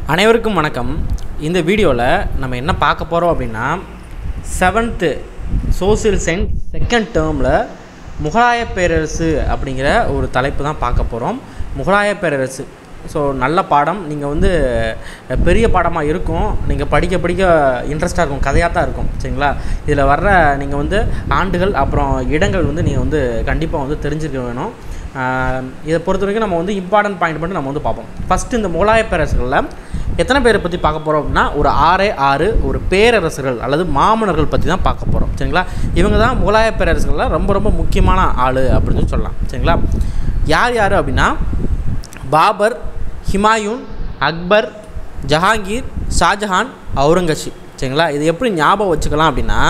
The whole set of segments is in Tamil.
அனைவருக்கும் வணக்கம் இந்த வீடியோவில் நம்ம என்ன பார்க்க போகிறோம் அப்படின்னா செவன்த்து சோசியல் சயின்ஸ் செகண்ட் டேர்மில் முகலாய பேரரசு அப்படிங்கிற ஒரு தலைப்பு தான் பார்க்க போகிறோம் முகலாய பேரரசு ஸோ நல்ல பாடம் நீங்கள் வந்து பெரிய பாடமாக இருக்கும் நீங்கள் படிக்க படிக்க இன்ட்ரெஸ்ட்டாக இருக்கும் கதையாக தான் இருக்கும் சரிங்களா இதில் வர்ற நீங்கள் வந்து ஆண்டுகள் அப்புறம் இடங்கள் வந்து நீங்கள் வந்து கண்டிப்பாக வந்து தெரிஞ்சிருக்க வேணும் ஆஹ் இதை பொறுத்த வரைக்கும் நம்ம வந்து இம்பார்ட்டன்ட் பாயிண்ட் மட்டும் நம்ம வந்து பார்ப்போம் ஃபஸ்ட்டு இந்த முகலாய பேரரசுகளில் எத்தனை பேரை பற்றி பார்க்க போகிறோம் அப்படின்னா ஒரு ஆறே ஆறு ஒரு பேரரசர்கள் அல்லது மாமன்னர்கள் பற்றி தான் பார்க்க போகிறோம் சரிங்களா இவங்க தான் முகலாய பேரரசுகளில் ரொம்ப ரொம்ப முக்கியமான ஆள் அப்படின்னு சொல்லி சொல்லலாம் சரிங்களா யார் யார் அப்படின்னா பாபர் ஹிமாயூன் அக்பர் ஜஹாங்கீர் ஷாஜஹான் அவுரங்கசீப் சரிங்களா இது எப்படி ஞாபகம் வச்சுக்கலாம் அப்படின்னா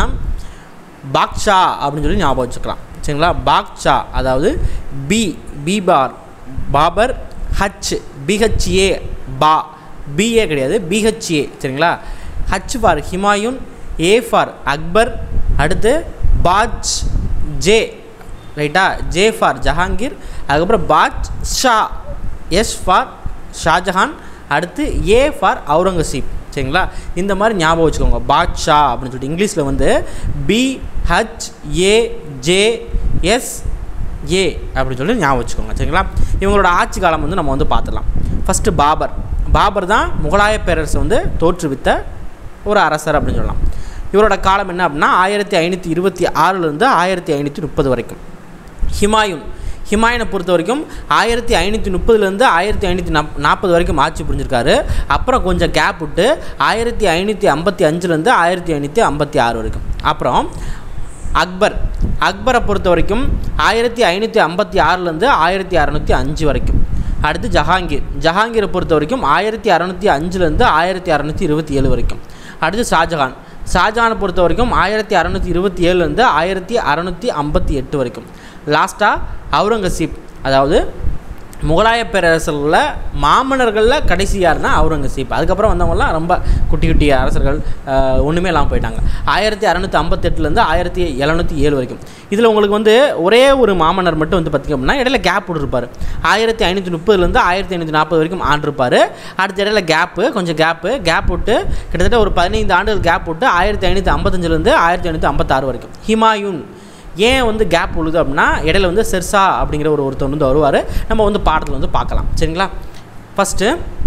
பாக்ஷா அப்படின்னு சொல்லி ஞாபகம் வச்சுக்கலாம் சரிங்களா பாக்ஷா அதாவது B B for Babur H B H A பா பிஏ கிடையாது பிஹெச்ஏ சரிங்களா H for Humayun A for Akbar அடுத்து பாஜ் ஜே ரைட்டா ஜே ஃபார் ஜஹாங்கீர் அதுக்கப்புறம் பாஜ் ஷா எஸ் ஃபார் ஷாஜஹான் அடுத்து ஏ ஃபார் அவுரங்கசீப் சரிங்களா இந்த மாதிரி ஞாபகம் வச்சுக்கோங்க பாட்ஷா அப்படின்னு சொல்லிட்டு இங்கிலீஷில் வந்து B H A J S A அப்படின்னு சொல்லி ஞாபகம் வச்சுக்கோங்க சரிங்களா இவங்களோட ஆட்சி காலம் வந்து நம்ம வந்து பார்த்துடலாம் ஃபஸ்ட்டு பாபர் பாபர் தான் முகலாய பேரரசை வந்து தோற்றுவித்த ஒரு அரசர் அப்படின்னு சொல்லலாம் இவரோட காலம் என்ன அப்படின்னா ஆயிரத்தி ஐநூற்றி இருபத்தி ஆறுலேருந்து ஆயிரத்தி ஐநூற்றி முப்பது வரைக்கும் ஹிமாயூன் ஹிமாயூனை பொறுத்த வரைக்கும் ஆயிரத்தி ஐநூற்றி முப்பதுலேருந்து ஆயிரத்தி ஐநூற்றி நப் நாற்பது வரைக்கும் ஆட்சி புரிஞ்சிருக்காரு அப்புறம் கொஞ்சம் கேப் விட்டு ஆயிரத்தி ஐநூற்றி ஐம்பத்தி அஞ்சுலேருந்து ஆயிரத்தி ஐநூற்றி ஐம்பத்தி ஆறு வரைக்கும் அப்புறம் அக்பர் அக்பரை பொறுத்த வரைக்கும் ஆயிரத்தி ஐநூற்றி ஐம்பத்தி ஆறுலேருந்து ஆயிரத்தி அறநூற்றி அஞ்சு வரைக்கும் அடுத்து ஜஹாங்கீர் ஜஹாங்கீரை பொறுத்த வரைக்கும் ஆயிரத்தி அறநூற்றி அஞ்சுலேருந்து ஆயிரத்தி அறநூற்றி இருபத்தி ஏழு வரைக்கும் அடுத்து ஷாஜஹான் ஷாஜஹானை பொறுத்த வரைக்கும் ஆயிரத்தி அறநூற்றி இருபத்தி ஏழுலேருந்து ஆயிரத்தி அறநூற்றி ஐம்பத்தி எட்டு வரைக்கும் லாஸ்ட்டாக அவுரங்கசீப் அதாவது முகலாய பேரரசர்களில் மாமன்னர்களில் கடைசி யாருன்னா அவுரங்கசீப் அதுக்கப்புறம் வந்தவங்கலாம் ரொம்ப குட்டி குட்டி அரசர்கள் ஆஹ், ஒன்றுமே இல்லாமல் போயிட்டாங்க ஆயிரத்தி அறநூற்றி ஐம்பத்தெட்டுலேருந்து ஆயிரத்தி எழுநூற்றி ஏழு வரைக்கும் இதில் உங்களுக்கு வந்து ஒரே ஒரு மாமன்னர் மட்டும் வந்து பார்த்திங்க அப்படின்னா இடையில கேப் விட்டுருப்பார் ஆயிரத்தி ஐநூற்றி முப்பதுலேருந்து ஆயிரத்தி ஐநூற்றி நாற்பது வரைக்கும் ஆண்டிருப்பார் அடுத்த இடையில கேப்பு கொஞ்சம் கேப்பு கேப் விட்டு கிட்டத்தட்ட ஒரு பதினைந்து ஆண்டுகள் கேப் விட்டு ஆயிரத்தி ஐநூற்றி ஐம்பத்தஞ்சிலேருந்து ஆயிரத்தி ஐநூற்றி ஐம்பத்தாறு வரைக்கும் ஹிமாயூன் ஏன் வந்து கேப் உழுது அப்படின்னா இடையில வந்து செர்சா அப்படிங்கிற ஒரு ஒருத்தர் வந்து வருவார் நம்ம வந்து பாடத்தில் வந்து பார்க்கலாம் சரிங்களா ஃபஸ்ட்டு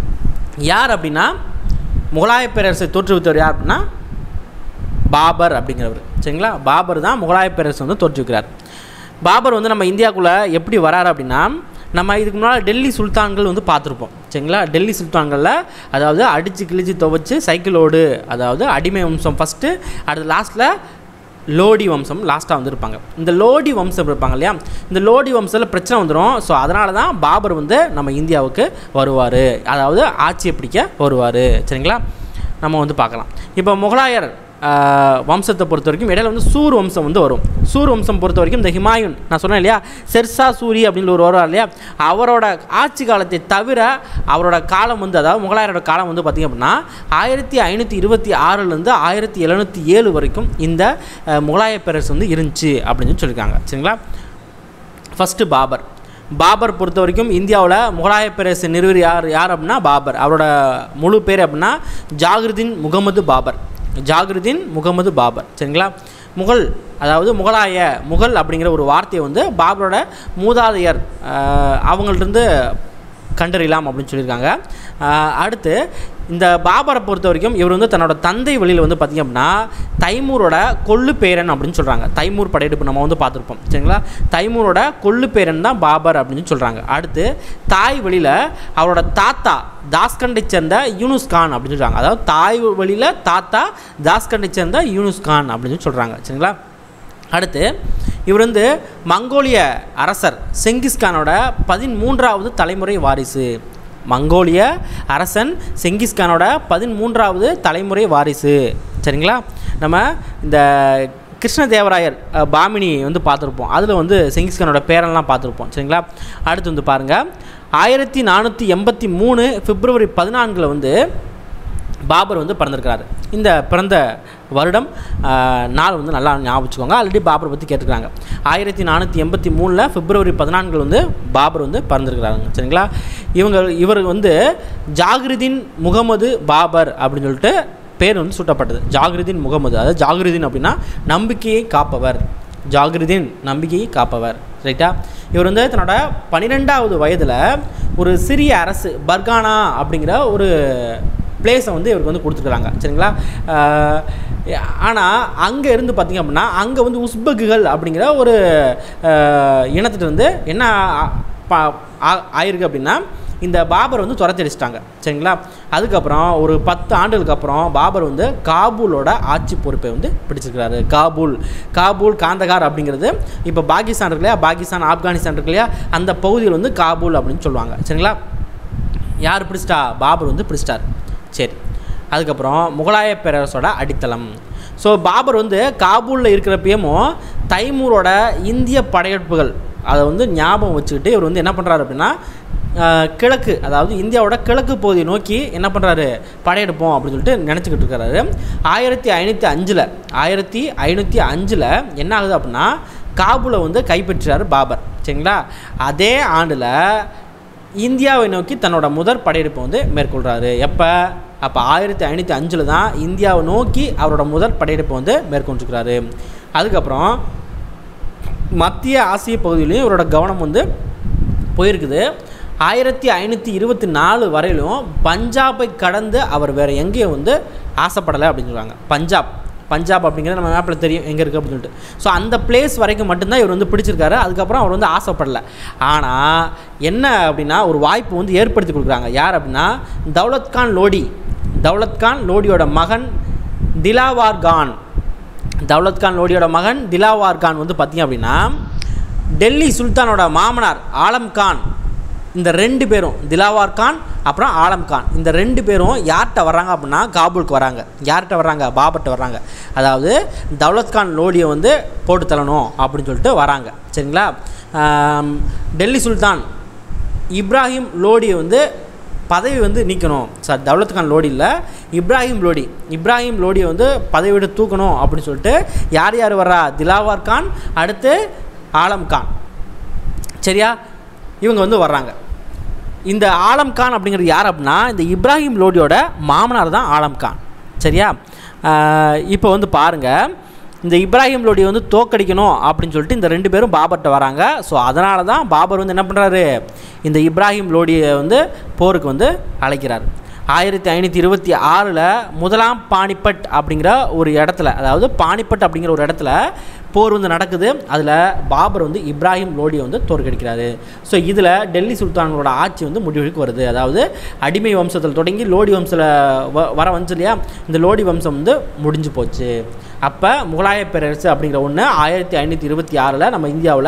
யார் அப்படின்னா முகலாய பேரரசை தோற்றுவித்தவர் யார் அப்படின்னா பாபர் அப்படிங்கிறவர் சரிங்களா பாபர் தான் முகலாய பேரரசை வந்து தோற்றுவிக்கிறார் பாபர் வந்து நம்ம இந்தியாவுக்குள்ளே எப்படி வராரு அப்படின்னா நம்ம இதுக்கு முன்னால் டெல்லி சுல்தான்கள் வந்து பார்த்துருப்போம் சரிங்களா டெல்லி சுல்தான்களில் அதாவது அடித்து கிழிச்சு துவைச்சு சைக்கிளோடு அதாவது அடிமை வம்சம் ஃபஸ்ட்டு அடுத்து லாஸ்ட்டில் லோடி வம்சம் லாஸ்ட்டாக வந்திருப்பாங்க இந்த லோடி வம்சம் இருப்பாங்க இல்லையா இந்த லோடி வம்சத்தில் பிரச்சனை வந்துடும் ஸோ அதனால தான் பாபர் வந்து நம்ம இந்தியாவுக்கு வருவார் அதாவது ஆட்சியை பிடிக்க வருவார் சரிங்களா நம்ம வந்து பார்க்கலாம் இப்போ முகலாயர் ஆஹ், வம்சத்தை பொறுத்த வரைக்கும் இடையில வந்து சூர் வம்சம் வந்து வரும் சூர் வம்சம் பொறுத்த வரைக்கும் இந்த ஹிமாயூன் நான் சொன்னேன் இல்லையா செர்சா சூரி அப்படின்னு ஒரு வருவார் இல்லையா அவரோட ஆட்சி காலத்தை தவிர அவரோட காலம் வந்து அதாவது முகலாயரோட காலம் வந்து பார்த்திங்க அப்படின்னா ஆயிரத்தி ஐநூற்றி இருபத்தி ஆறுலேருந்து ஆயிரத்தி எழுநூற்றி ஏழு வரைக்கும் இந்த அஹ், முகலாய பேரரசு வந்து இருந்துச்சு அப்படின்னு சொல்லி சொல்லியிருக்காங்க சரிங்களா ஃபஸ்ட்டு பாபர் பாபர் பொறுத்த வரைக்கும் இந்தியாவில் முகலாய பேரரசு நிறுவி யார் யார் அப்படின்னா பாபர் அவரோட முழு பேர் அப்படின்னா ஜாகிருதீன் முகமது பாபர் ஜாகிருதீன் முகமது பாபர் சரிங்களா முகல் அதாவது முகலாய முகல் அப்படிங்கிற ஒரு வார்த்தையை வந்து பாபரோட மூதாதையர் ஆஹ், அவங்கள்ட்டருந்து கண்டறியலாம் அப்படின்னு சொல்லியிருக்காங்க ஆஹ், அடுத்து இந்த பாபரை பொறுத்த வரைக்கும் இவர் வந்து தன்னோட தந்தை வழியில் வந்து பார்த்திங்க அப்படின்னா தைமூரோட கொள்ளு பேரன் அப்படின்னு சொல்கிறாங்க தைமூர் படையெடுப்பு நம்ம வந்து பார்த்துருப்போம் சரிங்களா தைமூரோட கொள்ளு பேரன் தான் பாபர் அப்படின்னு சொல்கிறாங்க அடுத்து தாய் வழியில் அவரோட தாத்தா தாஸ்கண்டை சேர்ந்த யூனுஸ் கான் அப்படின்னு சொல்கிறாங்க அதாவது தாய் வழியில் தாத்தா தாஸ்கண்டை சேர்ந்த யூனுஸ் கான் அப்படின்னு சொல்கிறாங்க சரிங்களா அடுத்து இவர் வந்து மங்கோலிய அரசர் செங்கிஸ்கானோட பதிமூன்றாவது தலைமுறை வாரிசு மங்கோலிய அரசன் செங்கிஸ்கானோட பதிமூன்றாவது தலைமுறை வாரிசு சரிங்களா நம்ம இந்த கிருஷ்ணதேவராயர் அஹ், பாமினி வந்து பார்த்துருப்போம் அதில் வந்து செங்கிஸ்கானோட பேரெல்லாம் பார்த்துருப்போம் சரிங்களா அடுத்து வந்து பாருங்கள் ஆயிரத்தி நானூற்றி எண்பத்தி மூணு பிப்ரவரி பதினான்கில் வந்து பாபர் வந்து பிறந்திருக்கிறாரு இந்த பிறந்த வருடம் ஆஹ், நாள் வந்து நல்லா ஞாபகம் வச்சுக்கோங்க ஆல்ரெடி பாபரை பற்றி கேட்டிருக்காங்க ஆயிரத்தி நானூற்றி எண்பத்தி மூணில் பிப்ரவரி பதினான்கில் வந்து பாபர் வந்து பிறந்திருக்கிறாங்க சரிங்களா இவங்க இவர் வந்து ஜாகிருதீன் முகமது பாபர் அப்படின்னு சொல்லிட்டு பேர் வந்து சூட்டப்பட்டது ஜாகிருதீன் முகமது அதாவது ஜாகிருதீன் அப்படின்னா நம்பிக்கையை காப்பவர் ஜாகிருதீன் நம்பிக்கையை காப்பவர் ரைட்டா இவர் வந்து தன்னோட பன்னிரெண்டாவது வயதில் ஒரு சிறிய அரசு பர்கானா அப்படிங்கிற ஒரு பிளேஸை வந்து இவருக்கு வந்து கொடுத்துருக்குறாங்க சரிங்களா ஆனால் அங்கே இருந்து பார்த்திங்க அப்படின்னா அங்கே வந்து உஸ்பெக்குகள் அப்படிங்கிற ஒரு ஆஹ், இனத்துட்டு வந்து என்ன ஆ- பா- ஆ- ஆயிருக்கு அப்படின்னா இந்த பாபர் வந்து துரத்தடிச்சிட்டாங்க சரிங்களா அதுக்கப்புறம் ஒரு பத்து ஆண்டுகளுக்கு அப்புறம் பாபர் வந்து காபூலோட ஆட்சி பொறுப்பை வந்து பிடிச்சிருக்கிறாரு காபூல் காபூல் காந்தகார் அப்படிங்கிறது இப்போ பாகிஸ்தான் இருக்கு இல்லையா பாகிஸ்தான் ஆப்கானிஸ்தான் இருக்கு இல்லையா அந்த பகுதியில் வந்து காபூல் அப்படின்னு சொல்லுவாங்க சரிங்களா யார் பிடிச்சிட்டா பாபர் வந்து பிடிச்சிட்டார் சரி அதுக்கப்புறம் முகலாய பேரரசோட அடித்தளம் ஸோ பாபர் வந்து காபூலில் இருக்கிறப்பயும் தைமூரோட இந்திய படையெடுப்புகள் அதை வந்து ஞாபகம் வச்சுக்கிட்டு இவர் வந்து என்ன பண்ணுறாரு அப்படின்னா ஆஹ், கிழக்கு அதாவது இந்தியாவோட கிழக்கு பகுதியை நோக்கி என்ன பண்ணுறாரு படையெடுப்போம் அப்படின்னு சொல்லிட்டு நினச்சிக்கிட்டு இருக்கிறாரு ஆயிரத்தி ஐநூற்றி அஞ்சில் ஆயிரத்தி ஐநூற்றி அஞ்சில் என்ன ஆகுது அப்படின்னா காபூலை வந்து கைப்பற்றுறாரு பாபர் சரிங்களா அதே ஆண்டில் இந்தியாவை நோக்கி தன்னோட முதற் படையெடுப்பை வந்து மேற்கொள்கிறாரு எப்போ அப்போ ஆயிரத்தி ஐநூற்றி அஞ்சில் தான் இந்தியாவை நோக்கி அவரோட முதல் படையெடுப்பை வந்து மேற்கொண்டிருக்கிறாரு அதுக்கப்புறம் மத்திய ஆசிய பகுதியிலையும் இவரோட கவனம் வந்து போயிருக்குது ஆயிரத்தி ஐநூற்றி இருபத்தி நாலு வரையிலும் பஞ்சாபை கடந்து அவர் வேறு எங்கேயும் வந்து ஆசைப்படலை அப்படின்னு சொல்லுவாங்க பஞ்சாப் பஞ்சாப் அப்படிங்கிறது நம்ம மேப்பில் தெரியும் எங்கே இருக்குது அப்படின்னு சொல்லிட்டு ஸோ அந்த பிளேஸ் வரைக்கும் மட்டும்தான் இவர் வந்து பிடிச்சிருக்காரு அதுக்கப்புறம் அவர் வந்து ஆசைப்படலை ஆனால் என்ன அப்படின்னா ஒரு வாய்ப்பு வந்து ஏற்படுத்தி கொடுக்குறாங்க யார் அப்படின்னா தௌலத் கான் லோடி தௌலத் கான் லோடியோட மகன் திலாவார் கான் தௌலத் கான் லோடியோட மகன் திலாவார் கான் வந்து பார்த்திங்க அப்படின்னா டெல்லி சுல்தானோட மாமனார் ஆலம் கான் இந்த ரெண்டு பேரும் திலாவார் கான் அப்புறம் ஆலம் கான் இந்த ரெண்டு பேரும் யார்கிட்ட வர்றாங்க அப்படின்னா காபூலுக்கு வராங்க யார்கிட்ட வர்றாங்க பாபர்கிட்ட வர்றாங்க அதாவது தௌலத் கான் லோடியை வந்து போட்டு தள்ளணும் அப்படின்னு சொல்லிட்டு வராங்க சரிங்களா ஆம், டெல்லி சுல்தான் இப்ராஹிம் லோடியை வந்து பதவி வந்து நீக்கணும் சார் தௌலத் கான் லோடி இல்லை இப்ராஹிம் லோடி இப்ராஹிம் லோடியை வந்து பதவி விட்டு தூக்கணும் அப்படின்னு சொல்லிட்டு யார் யார் வர்றா திலாவர் கான் அடுத்து ஆலம் கான் சரியா இவங்க வந்து வர்றாங்க இந்த ஆலம் கான் அப்படிங்கிறது யார் அப்படின்னா இந்த இப்ராஹிம் லோடியோட மாமனார் தான் ஆலம் கான் சரியா இப்போ வந்து பாருங்கள் இந்த இப்ராஹிம் லோடியை வந்து தோக்கடிக்கணும் அப்படின்னு சொல்லிட்டு இந்த ரெண்டு பேரும் பாபர்கிட்ட வராங்க ஸோ அதனால தான் பாபர் வந்து என்ன பண்ணுறாரு இந்த இப்ராஹிம் லோடியை வந்து போருக்கு வந்து அழைக்கிறார் ஆயிரத்தி ஐநூற்றி இருபத்தி ஆறில் முதலாம் பானிபட் அப்படிங்கிற ஒரு இடத்துல அதாவது பானிபட் அப்படிங்கிற ஒரு இடத்துல போர் வந்து நடக்குது அதில் பாபர் வந்து இப்ராஹிம் லோடியை வந்து தோற்கடிக்கிறாரு ஸோ இதில் டெல்லி சுல்தான்களோட ஆட்சி வந்து முடிவுக்கு வருது அதாவது அடிமை வம்சத்தில் தொடங்கி லோடி வம்சத்தில் வ வர வந்துச்சு இல்லையா இந்த லோடி வம்சம் வந்து முடிஞ்சு போச்சு அப்போ முகலாய பேரரசு அப்படிங்கிற ஒன்று ஆயிரத்தி ஐநூற்றி இருபத்தி ஆறில் நம்ம இந்தியாவில்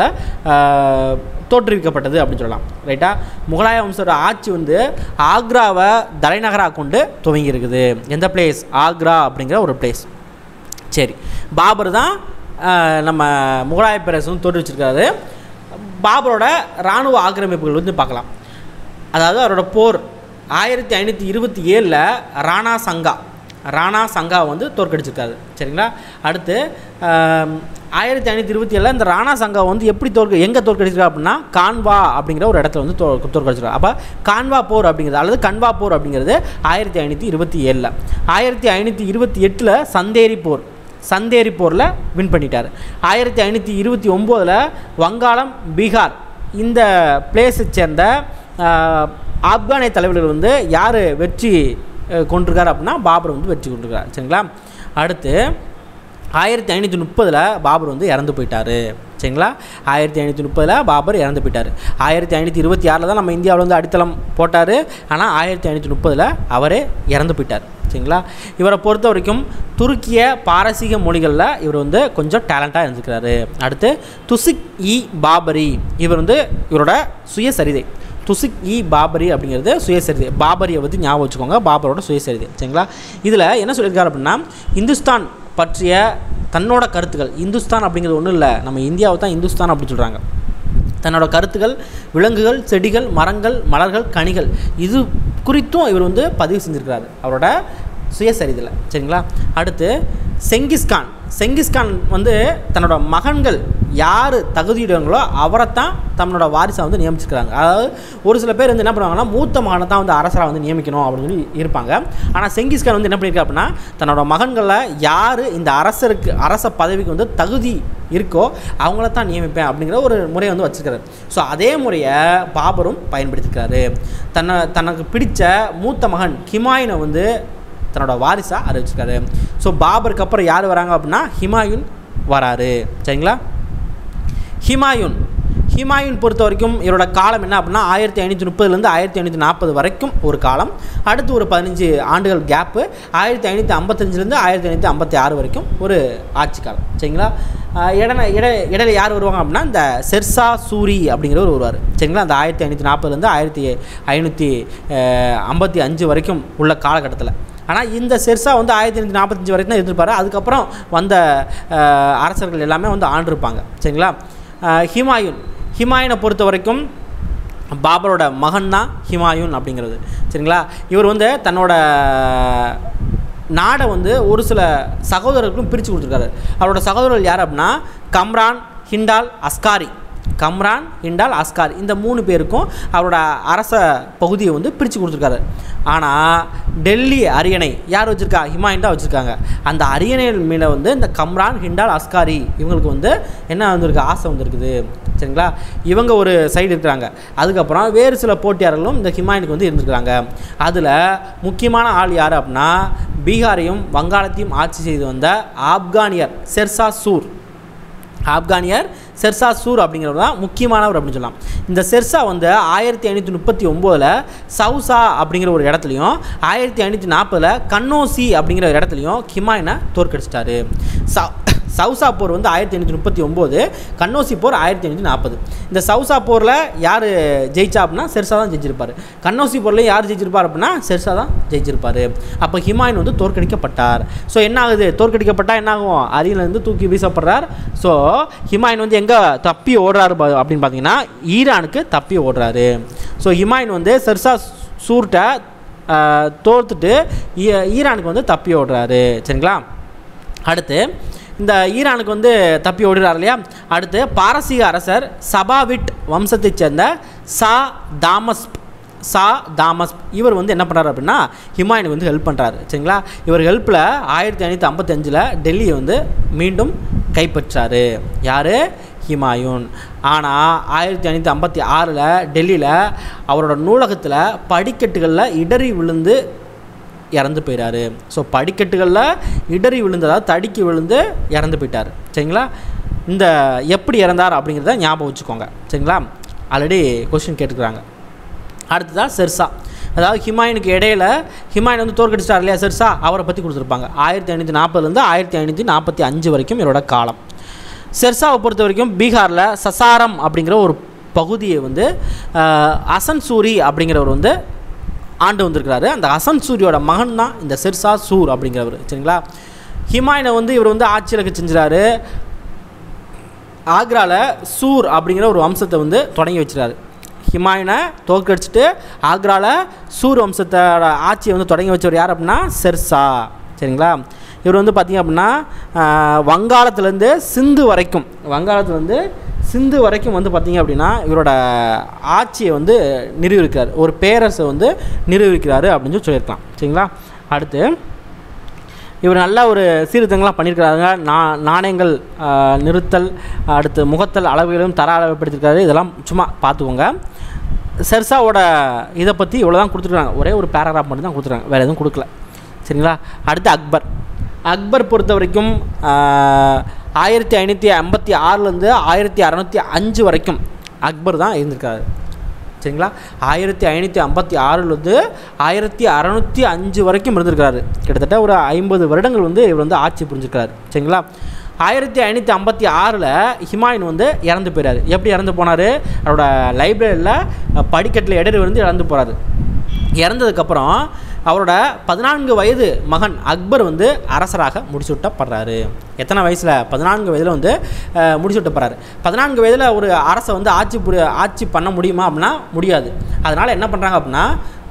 தோற்றுவிக்கப்பட்டது அப்படின்னு சொல்லலாம் ரைட்டா முகலாய வம்சோட ஆட்சி வந்து ஆக்ராவை தலைநகராக கொண்டு துவங்கி இருக்குது எந்த பிளேஸ் ஆக்ரா அப்படிங்கிற ஒரு பிளேஸ் சரி பாபர் தான் ஆஹ், நம்ம முகலாய பேரரசு வந்து தோற்றுவிச்சிருக்காரு பாபரோட இராணுவ ஆக்கிரமிப்புகள் வந்து பார்க்கலாம் அதாவது அவரோட போர் ஆயிரத்தி ஐநூற்றி இருபத்தி ஏழில் ராணா சங்கா ராணா சங்கா வந்து தோற்கடிச்சிருக்காரு சரிங்களா அடுத்து ஆம், ஆயிரத்தி ஐநூற்றி இருபத்தி ஏழில் இந்த ராணா சங்கா வந்து எப்படி தோற்க எங்கே தோற்கடிச்சிருக்கா அப்படின்னா கான்வா அப்படிங்கிற ஒரு இடத்துல வந்து தோ தோற்கடிச்சிருக்காரு அப்போ கான்வா போர் அப்படிங்கிறது அல்லது கன்வா போர் அப்படிங்கிறது ஆயிரத்தி ஐநூற்றி இருபத்தி ஏழில் ஆயிரத்தி ஐநூற்றி இருபத்தி எட்டில் சந்தேரி போர் சந்தேரி போரில் வின் பண்ணிட்டார் ஆயிரத்தி ஐநூற்றி இருபத்தி ஒம்போதில் வங்காளம் பீகார் இந்த பிளேஸை சேர்ந்த ஆஹ், ஆப்கானிய தலைவர்கள் வந்து யார் வெற்றி அஹ், கொண்டிருக்காரு அப்படின்னா பாபர் வந்து வெற்றி கொண்டிருக்கார் சரிங்களா அடுத்து ஆயிரத்தி ஐநூற்றி முப்பதில் பாபர் வந்து இறந்து போயிட்டார் சரிங்களா ஆயிரத்தி ஐநூற்றி முப்பதில் பாபர் இறந்து போயிட்டார் ஆயிரத்தி ஐநூற்றி இருபத்தி ஆறில் தான் நம்ம இந்தியாவில் வந்து அடித்தளம் போட்டார் ஆனால் ஆயிரத்தி ஐநூற்றி முப்பதில் அவரே இறந்து போயிட்டார் சரிங்களா இவரை பொறுத்த வரைக்கும் துருக்கிய பாரசீக மொழிகளில் இவர் வந்து கொஞ்சம் டேலண்ட்டாக இருந்துக்கிறாரு அடுத்து துசிக் இ பாபரி இவர் வந்து இவரோட சுயசரிதை துசிக் இ பாபரி அப்படிங்கிறது சுயசரிதை பாபரியை பற்றி ஞாபகம் வச்சுக்கோங்க பாபரோட சுயசரிதை சரிங்களா இதில் என்ன சொல்லியிருக்காரு அப்படின்னா இந்துஸ்தான் பற்றிய தன்னோட கருத்துக்கள் இந்துஸ்தான் அப்படிங்கிறது ஒன்றும் இல்லை நம்ம இந்தியாவை தான் இந்துஸ்தான் அப்படின்னு சொல்கிறாங்க தன்னோட கருத்துக்கள் விலங்குகள் செடிகள் மரங்கள் மலர்கள் கனிகள் இது குறித்தும் இவர் வந்து பதிவு செஞ்சுருக்கிறாரு அவரோட சுயசரிதில் சரிங்களா அடுத்து செங்கிஸ்கான் செங்கிஸ்கான் வந்து தன்னோட மகன்கள் யார் தகுதியுடையவங்களோ அவரை தான் தன்னோட வாரிசை வந்து நியமிச்சிருக்கிறாங்க அதாவது ஒரு சில பேர் வந்து என்ன பண்ணுவாங்கன்னா மூத்த மகனை தான் வந்து அரசராக வந்து நியமிக்கணும் அப்படின்னு சொல்லி இருப்பாங்க ஆனால் செங்கிஸ்கான் வந்து என்ன பண்ணியிருக்கா அப்படின்னா தன்னோட மகன்களில் யார் இந்த அரசருக்கு அரச பதவிக்கு வந்து தகுதி இருக்கோ அவங்கள தான் நியமிப்பேன் அப்படிங்கிற ஒரு முறையை வந்து வச்சுருக்காரு ஸோ அதே முறையை பாபரும் பயன்படுத்திக்கிறாரு தன்னை தனக்கு பிடிச்ச மூத்த மகன் ஹிமாயினை வந்து தன்னோட வாரிசாக அறிவிச்சிருக்காரு ஸோ பாபருக்கு அப்புறம் யார் வராங்க அப்படின்னா ஹிமாயுன் வராரு சரிங்களா ஹிமாயுன் ஹிமாயுன் பொறுத்த வரைக்கும் இவரோட காலம் என்ன அப்படின்னா ஆயிரத்தி ஐநூற்றி முப்பதுலேருந்து ஆயிரத்தி ஐநூற்றி நாற்பது வரைக்கும் ஒரு காலம் அடுத்து ஒரு பதினஞ்சு ஆண்டுகள் கேப்பு ஆயிரத்தி ஐநூற்றி ஐம்பத்தஞ்சிலேருந்து ஆயிரத்தி ஐநூற்றி ஐம்பத்தி ஆறு வரைக்கும் ஒரு ஆட்சி காலம் சரிங்களா ஆஹ் இடைன இட இடையில யார் வருவாங்க அப்படின்னா இந்த செர்சா சூரி அப்படிங்கிறவர் வருவார் சரிங்களா அந்த ஆயிரத்தி ஐநூற்றி நாற்பதுலேருந்து ஆயிரத்தி ஐநூற்றி ஐம்பத்தி அஞ்சு வரைக்கும் உள்ள காலகட்டத்தில் ஆனால் இந்த செர்சா வந்து ஆயிரத்தி ஐநூற்றி நாற்பத்தஞ்சு வரைக்கும் தான் இருந்திருப்பாரு அதுக்கப்புறம் வந்த ஆஹ் அரசர்கள் எல்லாமே வந்து ஆண்டிருப்பாங்க சரிங்களா ஆஹ் ஹிமாயுன் ஹிமாயுனை பொறுத்த வரைக்கும் பாபரோட மகன் தான் ஹிமாயுன் அப்படிங்கிறது சரிங்களா இவர் வந்து தன்னோட நாடை வந்து ஒரு சில சகோதரர்களுக்கும் பிரித்து கொடுத்துருக்காரு அவரோட சகோதரர்கள் யார் அப்படின்னா கம்ரான் ஹிண்டால் அஸ்காரி கம்ரான் ஹிண்டால் அஸ்கார் இந்த மூணு பேருக்கும் அவரோட அரச பகுதியை வந்து பிரித்து கொடுத்துருக்காரு ஆனால் டெல்லி அரியணை யார் வச்சுருக்கா ஹிமாயின் தான் வச்சுருக்காங்க அந்த அரியணை மேலே வந்து இந்த கம்ரான் ஹிண்டால் அஸ்காரி இவங்களுக்கு வந்து என்ன வந்திருக்கு ஆசை வந்திருக்குது சரிங்களா இவங்க ஒரு சைடு இருக்கிறாங்க அதுக்கப்புறம் வேறு சில போட்டியாளர்களும் இந்த ஹிமாயனுக்கு வந்து இருந்திருக்கிறாங்க அதில் முக்கியமான ஆள் யார் அப்படின்னா பீகாரையும் வங்காளத்தையும் ஆட்சி செய்து வந்த ஆப்கானியர் செர்சா சூர் ஆப்கானியர் செர்சா சூர் அப்படிங்கிறவர் தான் முக்கியமானவர் அப்படின்னு சொல்லலாம் இந்த செர்சா வந்து ஆயிரத்தி ஐநூற்றி முப்பத்தி ஒம்போதில் சவுசா அப்படிங்கிற ஒரு இடத்துலையும் ஆயிரத்தி ஐநூற்றி நாற்பதில் கன்னோசி அப்படிங்கிற ஒரு இடத்துலையும் ஹிமாயினை தோற்கடிச்சிட்டாரு ச சவுசா போர் வந்து ஆயிரத்தி ஐநூற்றி முப்பத்தி ஒம்பது கன்னோசி போர் ஆயிரத்தி ஐநூற்றி நாற்பது இந்த சவுசா போரில் யார் ஜெயிச்சா அப்படின்னா செர்சா தான் ஜெயிச்சிருப்பார் கன்னோசி போரில் யார் ஜெயிச்சிருப்பார் அப்படின்னா செர்சா தான் ஜெயிச்சிருப்பார் அப்போ ஹிமாயின் வந்து தோற்கடிக்கப்பட்டார் ஸோ என்ன ஆகுது தோற்கடிக்கப்பட்டால் என்ன ஆகும் அரியலேருந்து தூக்கி வீசப்படுறார் ஸோ ஹிமாயின் வந்து எங்கே தப்பி ஓடுறாரு பா- அப்படின்னு பார்த்தீங்கன்னா ஈரானுக்கு தப்பி ஓடுறாரு ஸோ ஹிமாயின் வந்து செர்சா சூர்ட்ட ஆஹ், தோர்த்துட்டு ஈ- ஈரானுக்கு வந்து தப்பி ஓடுறாரு சரிங்களா அடுத்து இந்த ஈரானுக்கு வந்து தப்பி ஓடுறார் இல்லையா அடுத்து பாரசீக அரசர் சபாவிட் வம்சத்தைச் சேர்ந்த சா தாமஸ் சா தாமஸ் இவர் வந்து என்ன பண்ணுறாரு அப்படின்னா ஹிமாயனுக்கு வந்து ஹெல்ப் பண்ணுறாரு சரிங்களா இவர் ஹெல்ப்பில் ஆயிரத்தி ஐநூற்றி ஐம்பத்தஞ்சில் டெல்லியை வந்து மீண்டும் கைப்பற்றாரு யார் ஹிமாயூன் ஆனால் ஆயிரத்தி ஐநூற்றி ஐம்பத்தி ஆறில் டெல்லியில் அவரோட நூலகத்தில் படிக்கட்டுகளில் இடறி விழுந்து இறந்து போயிட்டாரு ஸோ படிக்கட்டுகளில் இடறி விழுந்ததா தடுக்கி விழுந்து இறந்து போயிட்டார் சரிங்களா இந்த எப்படி இறந்தார் அப்படிங்கிறத ஞாபகம் வச்சுக்கோங்க சரிங்களா ஆல்ரெடி கொஸ்டின் கேட்டுக்கிறாங்க அடுத்ததாக செர்சா அதாவது ஹிமாயனுக்கு இடையில ஹிமாயன் வந்து தோற்கடிச்சிட்டார் இல்லையா செர்சா அவரை பற்றி கொடுத்துருப்பாங்க ஆயிரத்தி ஐநூற்றி நாற்பதுலேருந்து ஆயிரத்தி ஐநூற்றி நாற்பத்தி அஞ்சு வரைக்கும் இவரோட காலம் செர்சாவை பொறுத்த வரைக்கும் பீகாரில் சசாரம் அப்படிங்கிற ஒரு பகுதியை வந்து ஆஹ், அசன் சூரி அப்படிங்கிறவர் வந்து ஆண்டு வந்திருக்கிறாரு அந்த அசன் சூரியோட மகன் தான் இந்த செர்சா சூர் அப்படிங்கிறவர் சரிங்களா ஹிமாயனை வந்து இவர் வந்து ஆட்சியில் செஞ்சுறாரு ஆக்ராவில் சூர் அப்படிங்கிற ஒரு வம்சத்தை வந்து தொடங்கி வச்சிட்டாரு ஹிமாயனை தோற்கடிச்சிட்டு ஆக்ராவில் சூர் வம்சத்தோட ஆட்சியை வந்து தொடங்கி வச்சவர் யார் அப்படின்னா செர்சா சரிங்களா இவர் வந்து பார்த்திங்க அப்படின்னா ஆஹ், வங்காளத்துலேருந்து சிந்து வரைக்கும் வங்காளத்துலேருந்து சிந்து வரைக்கும் வந்து பார்த்திங்க அப்படின்னா இவரோட ஆட்சியை வந்து நிறுவிருக்கிறார் ஒரு பேரரசை வந்து நிறுவிருக்கிறாரு அப்படின்னு சொல்லி சொல்லியிருக்கலாம் சரிங்களா அடுத்து இவர் நல்ல ஒரு சீர்திருத்தங்கள்லாம் பண்ணியிருக்கிறாங்க நா நாணயங்கள் ஆஹ், நிறுத்தல் அடுத்து முகத்தல் அளவுகளும் தர அளவுப்படுத்திருக்காரு இதெல்லாம் சும்மா பார்த்துக்கோங்க செர்சாவோட இதை பற்றி இவ்வளோ தான் கொடுத்துருக்காங்க ஒரே ஒரு பேராகிராஃப் மட்டும் தான் கொடுத்துருக்காங்க வேறு எதுவும் கொடுக்கல சரிங்களா அடுத்து அக்பர் அக்பர் பொறுத்த வரைக்கும் ஆஹ், ஆயிரத்தி ஐநூற்றி ஐம்பத்தி ஆறுலேருந்து ஆயிரத்தி அறநூற்றி அஞ்சு வரைக்கும் அக்பர் தான் இருந்திருக்காரு சரிங்களா ஆயிரத்தி ஐநூற்றி ஐம்பத்தி ஆறுலேருந்து ஆயிரத்தி அறநூற்றி அஞ்சு வரைக்கும் இருந்திருக்காரு கிட்டத்தட்ட ஒரு ஐம்பது வருடங்கள் வந்து இவர் வந்து ஆட்சி புரிஞ்சிருக்காரு சரிங்களா ஆயிரத்தி ஐநூற்றி ஐம்பத்தி ஆறில் ஹிமாயின் வந்து இறந்து போயிறாரு எப்படி இறந்து போனார் அவரோட லைப்ரரியில் படிக்கட்டில் இடறி வந்து இறந்து போகிறாரு இறந்ததுக்கப்புறம் அவரோட பதினான்கு வயது மகன் அக்பர் வந்து அரசராக முடிசூட்டப்படுறாரு எத்தனை வயசில் பதினான்கு வயதில் வந்து அஹ், முடிசூட்டப்படுறாரு பதினான்கு வயதில் ஒரு அரசை வந்து ஆட்சி புரி ஆட்சி பண்ண முடியுமா அப்படின்னா முடியாது அதனால் என்ன பண்ணுறாங்க அப்படின்னா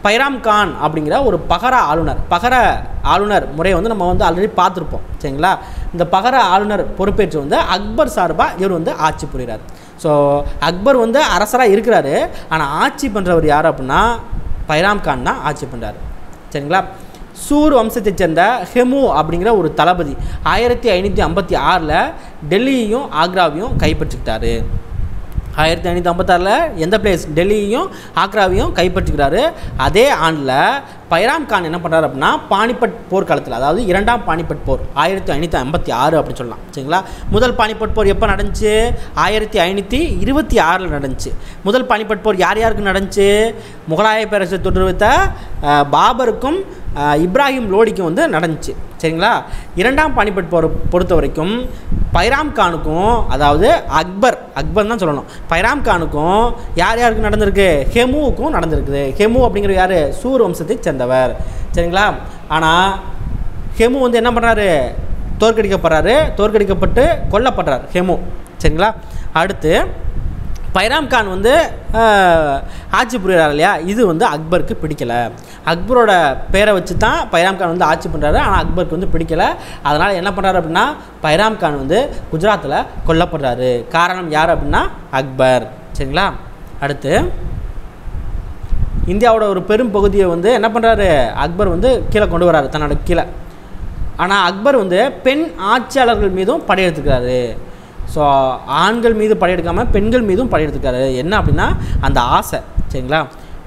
பைராம் கான் அப்படிங்கிற ஒரு பகர ஆளுநர் பகர ஆளுநர் முறையை வந்து நம்ம வந்து ஆல்ரெடி பார்த்துருப்போம் சரிங்களா இந்த பகர ஆளுநர் பொறுப்பேற்று வந்து அக்பர் சார்பாக இவர் வந்து ஆட்சி புரிகிறார் ஸோ அக்பர் வந்து அரசராக இருக்கிறாரு ஆனால் ஆட்சி பண்ணுறவர் யார் அப்படின்னா பைராம் கான் தான் ஆட்சி பண்ணுறாரு சரிங்களா சூர் வம்சத்தைச் சேர்ந்த ஹெமு அப்படிங்கிற ஒரு தளபதி ஆயிரத்தி ஐநூற்றி ஐம்பத்தி ஆறில் டெல்லியையும் ஆக்ராவையும் கைப்பற்றிக்கிட்டாரு ஆயிரத்தி ஐநூற்றி ஐம்பத்தாறில் எந்த பிளேஸ் டெல்லியையும் ஆக்ராவையும் கைப்பற்றிக்கிறாரு அதே ஆண்டில் பைராம் கான் என்ன பண்ணுறாரு அப்படின்னா பானிபட் போர்க்காலத்தில் அதாவது இரண்டாம் பானிபட் போர் ஆயிரத்தி ஐநூற்றி ஐம்பத்தி ஆறு அப்படின்னு சொல்லலாம் சரிங்களா முதல் பானிபட் போர் எப்போ நடந்துச்சு ஆயிரத்தி ஐநூற்றி இருபத்தி ஆறில் நடந்துச்சு முதல் பானிபட் போர் யார் யாருக்கு நடந்துச்சு முகலாய பேரரசை தோற்றுவித்த அஹ், பாபருக்கும் அஹ், இப்ராஹிம் லோடிக்கும் வந்து நடந்துச்சு சரிங்களா இரண்டாம் பானிபட் போர் பொறுத்த வரைக்கும் பைராம் கானுக்கும் அதாவது அக்பர் அக்பர் தான் சொல்லணும் பைராம் கானுக்கும் யார் யாருக்கு நடந்திருக்கு ஹெமுவுக்கும் நடந்திருக்குது ஹெமு அப்படிங்கிற யார் சூர் வம்சத்தை சேர்ந்தவர் சரிங்களா ஆனால் ஹெமு வந்து என்ன பண்ணுறாரு தோற்கடிக்கப்படுறாரு தோற்கடிக்கப்பட்டு கொல்லப்படுறார் ஹெமு சரிங்களா அடுத்து பைராம் கான் வந்து ஆஹ், ஆட்சி புரிகிறார் இல்லையா இது வந்து அக்பருக்கு பிடிக்கலை அக்பரோட பேரை வச்சு தான் பைராம் கான் வந்து ஆட்சி பண்ணுறாரு ஆனால் அக்பருக்கு வந்து பிடிக்கலை அதனால் என்ன பண்ணுறாரு அப்படின்னா பைராம் கான் வந்து குஜராத்தில் கொல்லப்படுறாரு காரணம் யார் அப்படின்னா அக்பர் சரிங்களா அடுத்து இந்தியாவோட ஒரு பெரும் பகுதியை வந்து என்ன பண்ணுறாரு அக்பர் வந்து கீழே கொண்டு வராரு தன்னோட கீழே ஆனால் அக்பர் வந்து பெண் ஆட்சியாளர்கள் மீதும் படையெடுத்துக்கிறாரு ஸோ ஆண்கள் மீது படையெடுக்காமல் பெண்கள் மீதும் படையெடுத்துக்கிறாரு என்ன அப்படின்னா அந்த ஆசை சரிங்களா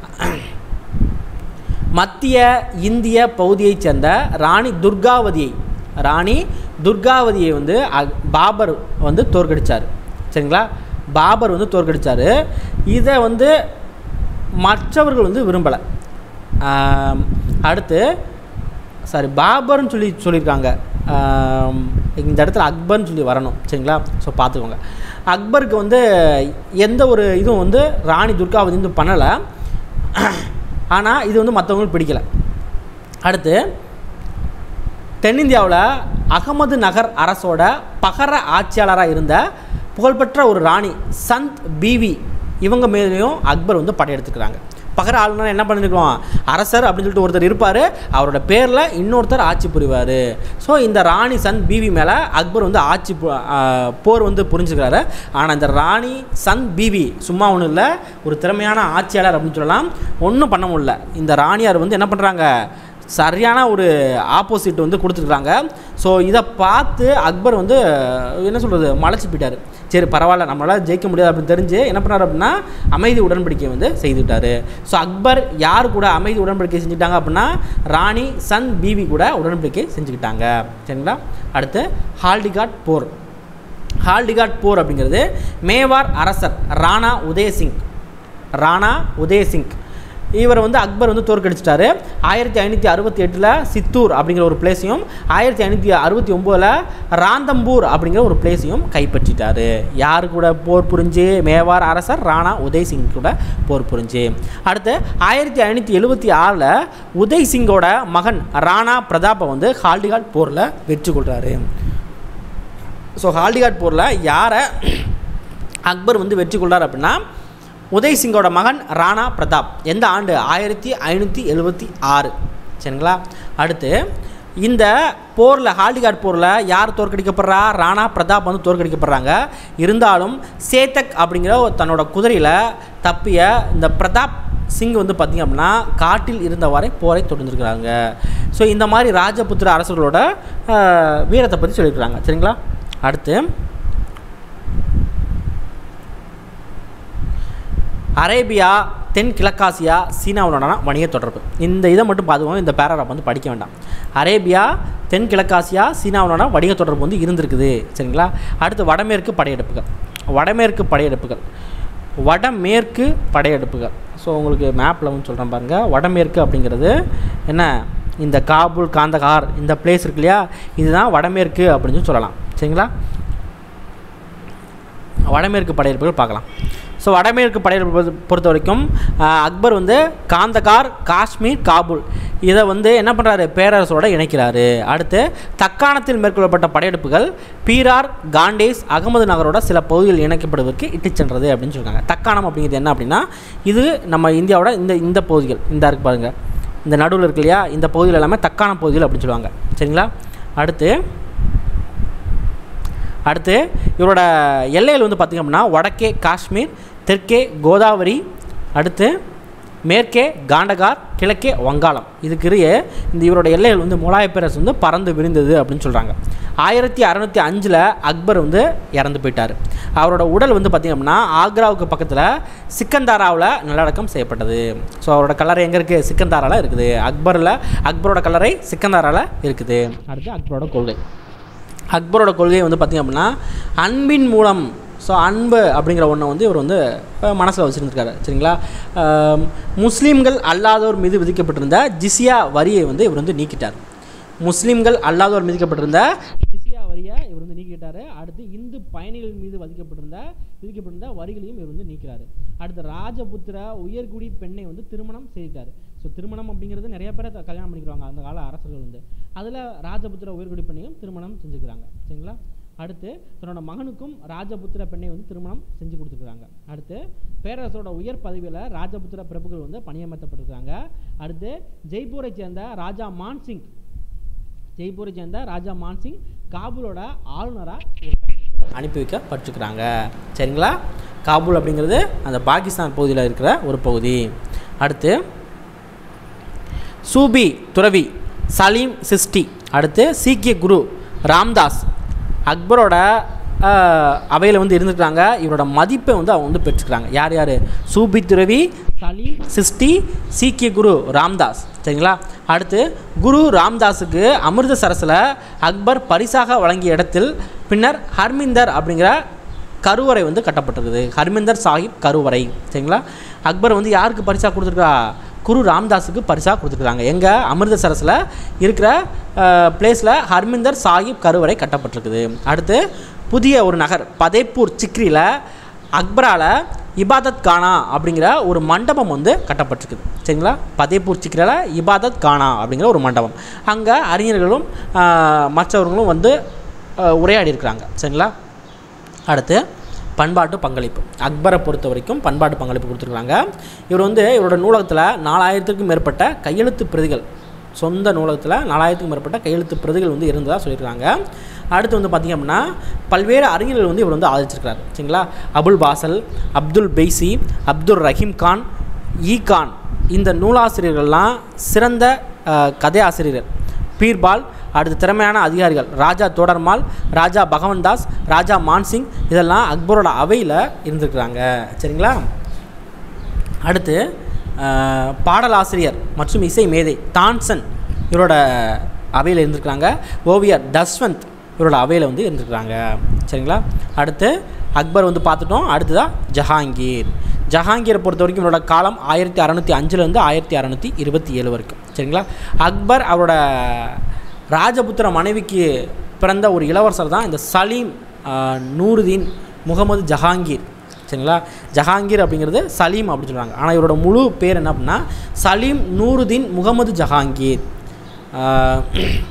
மத்திய இந்திய பகுதியைச் சேர்ந்த ராணி துர்காவதியை ராணி துர்காவதியை வந்து அக்- பாபர் வந்து தோற்கடிச்சார் சரிங்களா பாபர் வந்து தோற்கடிச்சார் இதை வந்து மற்றவர்கள் வந்து விரும்பலை அடுத்து சாரி பாபர்னு சொல்லி சொல்லியிருக்காங்க ஆம், இந்த இடத்துல அக்பர்னு சொல்லி வரணும் சரிங்களா ஸோ பார்த்துக்கோங்க அக்பருக்கு வந்து எந்த ஒரு இதுவும் வந்து ராணி துர்காவதி வந்து பண்ணலை ஆனால் இது வந்து மற்றவங்களுக்கு பிடிக்கல அடுத்து தென்னிந்தியாவில் அகமது நகர் அரசோட பகர ஆட்சியாளராக இருந்த புகழ்பெற்ற ஒரு ராணி சந்த் பிவி இவங்க மேலேயும் அக்பர் வந்து படையெடுத்துக்கிறாங்க பகர ஆளுநர் என்ன பண்ணிருக்கோம் அரசர் அப்படின்னு சொல்லிட்டு ஒருத்தர் இருப்பார் அவரோட பேரில் இன்னொருத்தர் ஆட்சி புரிவார் ஸோ இந்த ராணி சந்த் பிவி மேலே அக்பர் வந்து ஆட்சி பு- ஆ, போர் வந்து புரிஞ்சுக்கிறாரு ஆனால் இந்த ராணி சந்த் பிவி சும்மா ஒன்றும் இல்லை ஒரு திறமையான ஆட்சியாளர் அப்படின்னு சொல்லலாம் ஒன்றும் பண்ண முடியல இந்த ராணியார் வந்து என்ன பண்ணுறாங்க சரியான ஒரு ஆப்போசிட் வந்து கொடுத்துருக்காங்க ஸோ இதை பார்த்து அக்பர் வந்து என்ன சொல்கிறது மலைச்சு போயிட்டார் சரி பரவாயில்ல நம்மளால் ஜெயிக்க முடியாது அப்படின்னு தெரிஞ்சு என்ன பண்ணார் அப்படின்னா அமைதி உடன்படிக்கை வந்து செய்துவிட்டார் ஸோ அக்பர் யார் கூட அமைதி உடன்படிக்கை செஞ்சுட்டாங்க அப்படின்னா ராணி சன் பிவி கூட உடன்படிக்கை செஞ்சுக்கிட்டாங்க சரிங்களா அடுத்து ஹால்டிகாட் போர் ஹால்டிகாட் போர் அப்படிங்கிறது மேவார் அரசர் ராணா உதயசிங் ராணா உதயசிங் இவர் வந்து அக்பர் வந்து தோற்கடிச்சிட்டாரு ஆயிரத்தி ஐநூற்றி அறுபத்தி எட்டில் சித்தூர் அப்படிங்கிற ஒரு பிளேஸையும் ஆயிரத்தி ஐநூற்றி அறுபத்தி ஒம்போதில் ராந்தம்பூர் அப்படிங்கிற ஒரு பிளேஸையும் கைப்பற்றிட்டாரு யார் கூட போர் புரிஞ்சு மேவார் அரசர் ராணா உதய் சிங் கூட போர் புரிஞ்சு அடுத்து ஆயிரத்தி ஐநூற்றி எழுபத்தி ஆறில் உதய் சிங்கோட மகன் ராணா பிரதாப்பை வந்து ஹால்டிகாட் போரில் வெற்றி கொள்கிறாரு ஸோ ஹால்டிகாட் போரில் யாரை அக்பர் வந்து வெற்றி கொள்றார் அப்படின்னா உதய் சிங்கோட மகன் ராணா பிரதாப் எந்த ஆண்டு ஆயிரத்தி ஐநூற்றி எழுபத்தி ஆறு சரிங்களா அடுத்து இந்த போரில் ஹால்டிகாட் போரில் யார் தோற்கடிக்கப்படுறா ராணா பிரதாப் வந்து தோற்கடிக்கப்படுறாங்க இருந்தாலும் சேத்தக் அப்படிங்கிற ஒரு தன்னோட குதிரையில் தப்பிய இந்த பிரதாப் சிங் வந்து பார்த்திங்க அப்படின்னா காட்டில் இருந்தவாறே போரை தொடர்ந்துருக்கிறாங்க ஸோ இந்த மாதிரி ராஜபுத்திர அரசர்களோட ஆஹ், வீரத்தை பற்றி சொல்லியிருக்கிறாங்க சரிங்களா அடுத்து அரேபியா தென் கிழக்காசியா சீனாவுடனான வணிக தொடர்பு இந்த இதை மட்டும் பார்த்துக்கோங்க இந்த பேராகிராஃப் வந்து படிக்க வேண்டாம் அரேபியா தென் கிழக்காசியா சீனாவுடனான வணிக தொடர்பு வந்து இருந்திருக்குது சரிங்களா அடுத்து வடமேற்கு படையெடுப்புகள் வடமேற்கு படையெடுப்புகள் வடமேற்கு படையெடுப்புகள் ஸோ உங்களுக்கு மேப்பில் வந்து சொல்கிறேன் பாருங்கள் வடமேற்கு அப்படிங்கிறது என்ன இந்த காபூல் காந்தகார் இந்த பிளேஸ் இருக்கு இல்லையா இதுதான் வடமேற்கு அப்படின்னு சொல்லி சொல்லலாம் சரிங்களா வடமேற்கு படையெடுப்புகள் பார்க்கலாம் ஸோ வடமேற்கு படையெடுப்பு பொறுத்த- பொறுத்த வரைக்கும் ஆஹ், அக்பர் வந்து காந்தகார் காஷ்மீர் காபூல் இதை வந்து என்ன பண்ணுறாரு பேரரசோட இணைக்கிறாரு அடுத்து தக்காணத்தில் மேற்கொள்ளப்பட்ட படையெடுப்புகள் பீரார் காண்டேஸ் அகமது நகரோட சில பகுதிகள் இணைக்கப்படுவதற்கு இட்டுச் சென்றது அப்படின்னு சொல்றாங்க தக்காணம் அப்படிங்கிறது என்ன அப்படின்னா இது நம்ம இந்தியாவோட இந்த இந்த பகுதிகள் இந்த இருக்கு பாருங்க இந்த நடுவில் இருக்கு இல்லையா இந்த பகுதிகள் எல்லாமே தக்கான பகுதிகள் அப்படின்னு சொல்லுவாங்க சரிங்களா அடுத்து அடுத்து இவரோட எல்லைகள் வந்து பார்த்திங்க அப்படின்னா வடக்கே காஷ்மீர் தெற்கே கோதாவரி அடுத்து மேற்கே காண்டகார் கிழக்கே வங்காளம் இதுக்கிடையே இந்த இவரோட எல்லைகள் வந்து முலாய பேரரசு வந்து பறந்து விரிந்தது அப்படின்னு சொல்கிறாங்க ஆயிரத்தி அறநூற்றி அஞ்சில் அக்பர் வந்து இறந்து போயிட்டார் அவரோட உடல் வந்து பார்த்திங்க அப்படின்னா ஆக்ராவுக்கு பக்கத்தில் சிக்கந்தாராவில் நல்லடக்கம் செய்யப்பட்டது ஸோ அவரோட கல்லறை எங்கே இருக்குது சிக்கந்தாராவில் இருக்குது அக்பரில் அக்பரோட கல்லறை சிக்கந்தாராவில் இருக்குது அடுத்து அக்பரோட கொள்கை அக்பரோட கொள்கை வந்து பார்த்திங்க அப்படின்னா அன்பின் மூலம் ஸோ அன்பு அப்படிங்கிற ஒன்றை வந்து இவர் வந்து மனசில் வச்சுருந்துருக்காரு சரிங்களா ஆம், முஸ்லீம்கள் அல்லாதோர் மீது விதிக்கப்பட்டிருந்த ஜிசியா வரியை வந்து இவர் வந்து நீக்கிட்டார் முஸ்லீம்கள் அல்லாதோர் விதிக்கப்பட்டிருந்த ஜிசியா வரியை இவர் வந்து நீக்கிட்டார் அடுத்து இந்து பயணிகள் மீது விதிக்கப்பட்டிருந்த விதிக்கப்பட்டிருந்த வரிகளையும் இவர் வந்து நீக்கிறாரு அடுத்து ராஜபுத்திர உயர்குடி பெண்ணை வந்து திருமணம் செய்தார் ஸோ திருமணம் அப்படிங்கிறது நிறைய பேரை த- கல்யாணம் பண்ணிக்கிறாங்க அந்த கால அரசர்கள் வந்து அதில் ராஜபுத்திர உயர்குடி பெண்ணையும் திருமணம் செஞ்சுக்கிறாங்க சரிங்களா அடுத்து தன்னோட மகனுக்கும் ராஜபுத்திர பெண்ணை வந்து திருமணம் செஞ்சு கொடுத்துருக்காங்க அடுத்து பேரரசோட உயர் பதவியில் ராஜபுத்திர பிரபுக்கள் வந்து பணியமர்த்தப்பட்டிருக்காங்க அடுத்து ஜெய்ப்பூரை சேர்ந்த ராஜா மான்சிங் ஜெய்ப்பூரை சேர்ந்த ராஜா மான்சிங் காபூலோட ஆளுநராக அனுப்பி வைக்கப்பட்டிருக்கிறாங்க சரிங்களா காபூல் அப்படிங்கிறது அந்த பாகிஸ்தான் பகுதியில் இருக்கிற ஒரு பகுதி அடுத்து சூபி துறவி சலீம் சிஸ்டி அடுத்து சீக்கிய குரு ராம்தாஸ் அக்பரோட அவையில் வந்து இருந்துருக்காங்க இவரோட மதிப்பை வந்து அவங்க வந்து பெற்றுக்கிறாங்க யார் யார் சூபி துறவி சலீம் சிஸ்டி சீக்கிய குரு ராம்தாஸ் சரிங்களா அடுத்து குரு ராம்தாஸுக்கு அமிர்தசரஸில் அக்பர் பரிசாக வழங்கிய இடத்தில் பின்னர் ஹர்மிந்தர் அப்படிங்கிற கருவறை வந்து கட்டப்பட்டிருக்குது ஹர்மிந்தர் சாஹிப் கருவறை சரிங்களா அக்பர் வந்து யாருக்கு பரிசாக கொடுத்துருக்கா குரு ராம்தாஸுக்கு பரிசாக கொடுத்துருக்காங்க எங்கே அமிர்தசரஸில் இருக்கிற பிளேஸில் ஹர்மிந்தர் சாஹிப் கருவறை கட்டப்பட்டிருக்குது அடுத்து புதிய ஒரு நகர் பதேப்பூர் சிக்ரியில் அக்பரால் இபாதத் கானா அப்படிங்கிற ஒரு மண்டபம் வந்து கட்டப்பட்டிருக்குது சரிங்களா பதேப்பூர் சிக்ரியில் இபாதத் கானா அப்படிங்கிற ஒரு மண்டபம் அங்கே அறிஞர்களும் ஆஹ், மற்றவர்களும் வந்து ஆஹ், உரையாடி இருக்கிறாங்க சரிங்களா அடுத்து பண்பாட்டு பங்களிப்பு அக்பரை பொறுத்த வரைக்கும் பண்பாட்டு பங்களிப்பு கொடுத்துருக்காங்க இவர் வந்து இவரோட நூலகத்தில் நாலாயிரத்துக்கும் மேற்பட்ட கையெழுத்து பிரதிகள் சொந்த நூலகத்தில் நாலாயிரத்துக்கும் மேற்பட்ட கையெழுத்து பிரதிகள் வந்து இருந்ததாக சொல்லியிருக்காங்க அடுத்து வந்து பார்த்திங்க அப்படின்னா பல்வேறு அறிஞர்கள் வந்து இவர் வந்து ஆதரிச்சிருக்கிறார் சரிங்களா அபுல் பாசல் அப்துல் பெய்சி அப்துல் ரஹீம் கான் ஈ கான் இந்த நூலாசிரியர்கள்லாம் சிறந்த அஹ், கதையாசிரியர் பீர்பால் அடுத்து திறமையான அதிகாரிகள் ராஜா தோடர்மால் ராஜா பகவன்தாஸ் ராஜா மான்சிங் இதெல்லாம் அக்பரோட அவையில் இருந்திருக்கிறாங்க சரிங்களா அடுத்து அஹ், பாடலாசிரியர் மற்றும் இசை மேதை தான்சன் இவரோட அவையில் இருந்திருக்கிறாங்க ஓவியர் டஸ்வந்த் இவரோட அவையில் வந்து இருந்திருக்கிறாங்க சரிங்களா அடுத்து அக்பர் வந்து பார்த்துட்டோம் அடுத்ததாக ஜஹாங்கீர் ஜஹாங்கீரை பொறுத்த வரைக்கும் இவரோட காலம் ஆயிரத்தி அறநூற்றி அஞ்சுலேருந்து ஆயிரத்தி அறநூற்றி இருபத்தி ஏழு வரைக்கும் சரிங்களா அக்பர் அவரோட ராஜபுத்திர மனைவிக்கு பிறந்த ஒரு இளவரசர் தான் இந்த சலீம் ஆஹ், நூருதீன் முகமது ஜஹாங்கீர் சரிங்களா ஜஹாங்கீர் அப்படிங்கிறது சலீம் அப்படின்னு சொல்கிறாங்க ஆனால் இவரோட முழு பேர் என்ன அப்படின்னா சலீம் நூருதீன் முகமது ஜஹாங்கீர் ஆஹ்,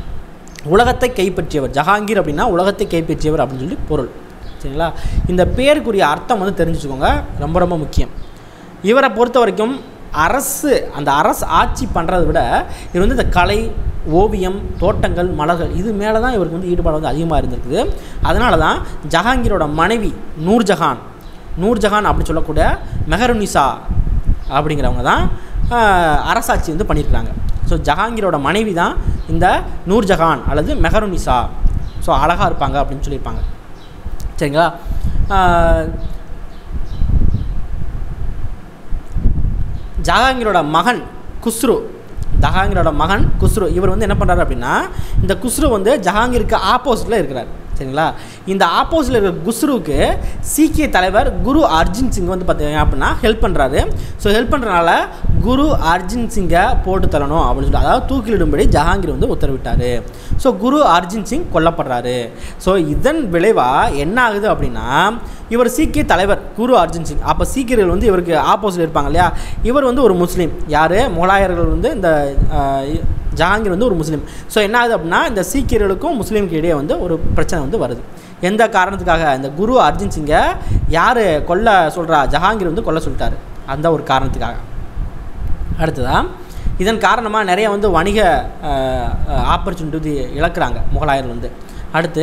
உலகத்தை கைப்பற்றியவர் ஜஹாங்கீர் அப்படின்னா உலகத்தை கைப்பற்றியவர் அப்படின்னு சொல்லி பொருள் சரிங்களா இந்த பேருக்குரிய அர்த்தம் வந்து தெரிஞ்சுக்கோங்க ரொம்ப ரொம்ப முக்கியம் இவரை பொறுத்த வரைக்கும் அரசு அந்த அரசு ஆட்சி பண்ணுறதை விட இவர் வந்து இந்த கலை ஓவியம் தோட்டங்கள் மலர்கள் இது மேலே தான் இவருக்கு வந்து ஈடுபாடு வந்து அதிகமாக இருந்திருக்குது அதனால தான் ஜஹாங்கீரோட மனைவி நூர்ஜஹான் நூர்ஜஹான் அப்படின்னு சொல்லக்கூடிய மெஹருனிசா அப்படிங்கிறவங்க தான் ஆஹ், அரசாட்சி வந்து பண்ணியிருக்காங்க ஸோ ஜஹாங்கீரோட மனைவி தான் இந்த நூர்ஜஹான் அல்லது மெஹருனிசா ஸோ அழகாக இருப்பாங்க அப்படின்னு சொல்லியிருப்பாங்க சரிங்களா ஆஹ், ஜஹாங்கீரோட மகன் குஸ்ரு ஜஹாங்கீரோட மகன் குஸ்ரு இவர் வந்து என்ன பண்ணுறாரு அப்படின்னா இந்த குஸ்ரு வந்து ஜஹாங்கீருக்கு ஆப்போசிட்டில் இருக்கிறார் சரிங்களா இந்த ஆப்போசிட்டில் இருக்கிற குஸ்ருவுக்கு சீக்கிய தலைவர் குரு அர்ஜுன் சிங் வந்து பார்த்தீங்க அப்படின்னா ஹெல்ப் பண்ணுறாரு ஸோ ஹெல்ப் பண்ணுறனால குரு அர்ஜுன் சிங்கை போட்டு தள்ளணும் அப்படின்னு சொல்லி அதாவது தூக்கிலிடும்படி ஜஹாங்கீர் வந்து உத்தரவிட்டார் ஸோ குரு அர்ஜுன் சிங் கொல்லப்படுறாரு ஸோ இதன் விளைவாக என்ன ஆகுது அப்படின்னா இவர் சீக்கிய தலைவர் குரு அர்ஜுன் சிங் அப்போ சீக்கியர்கள் வந்து இவருக்கு ஆப்போசிட் இருப்பாங்க இல்லையா இவர் வந்து ஒரு முஸ்லீம் யார் முகலாயர்கள் வந்து இந்த ஆஹ், ஜஹாங்கீர் வந்து ஒரு முஸ்லீம் ஸோ என்ன ஆகுது அப்படின்னா இந்த சீக்கியர்களுக்கும் முஸ்லீமுக்கு இடையே வந்து ஒரு பிரச்சனை வந்து வருது எந்த காரணத்துக்காக இந்த குரு அர்ஜுன் சிங்கை யார் கொல்ல சொல்கிறா ஜஹாங்கீர் வந்து கொல்ல சொல்லிட்டாரு அந்த ஒரு காரணத்துக்காக அடுத்ததா இதன் காரணமாக நிறைய வந்து வணிக ஆப்பர்ச்சுனிட்டி இழக்கிறாங்க முகலாயர்கள் வந்து அடுத்து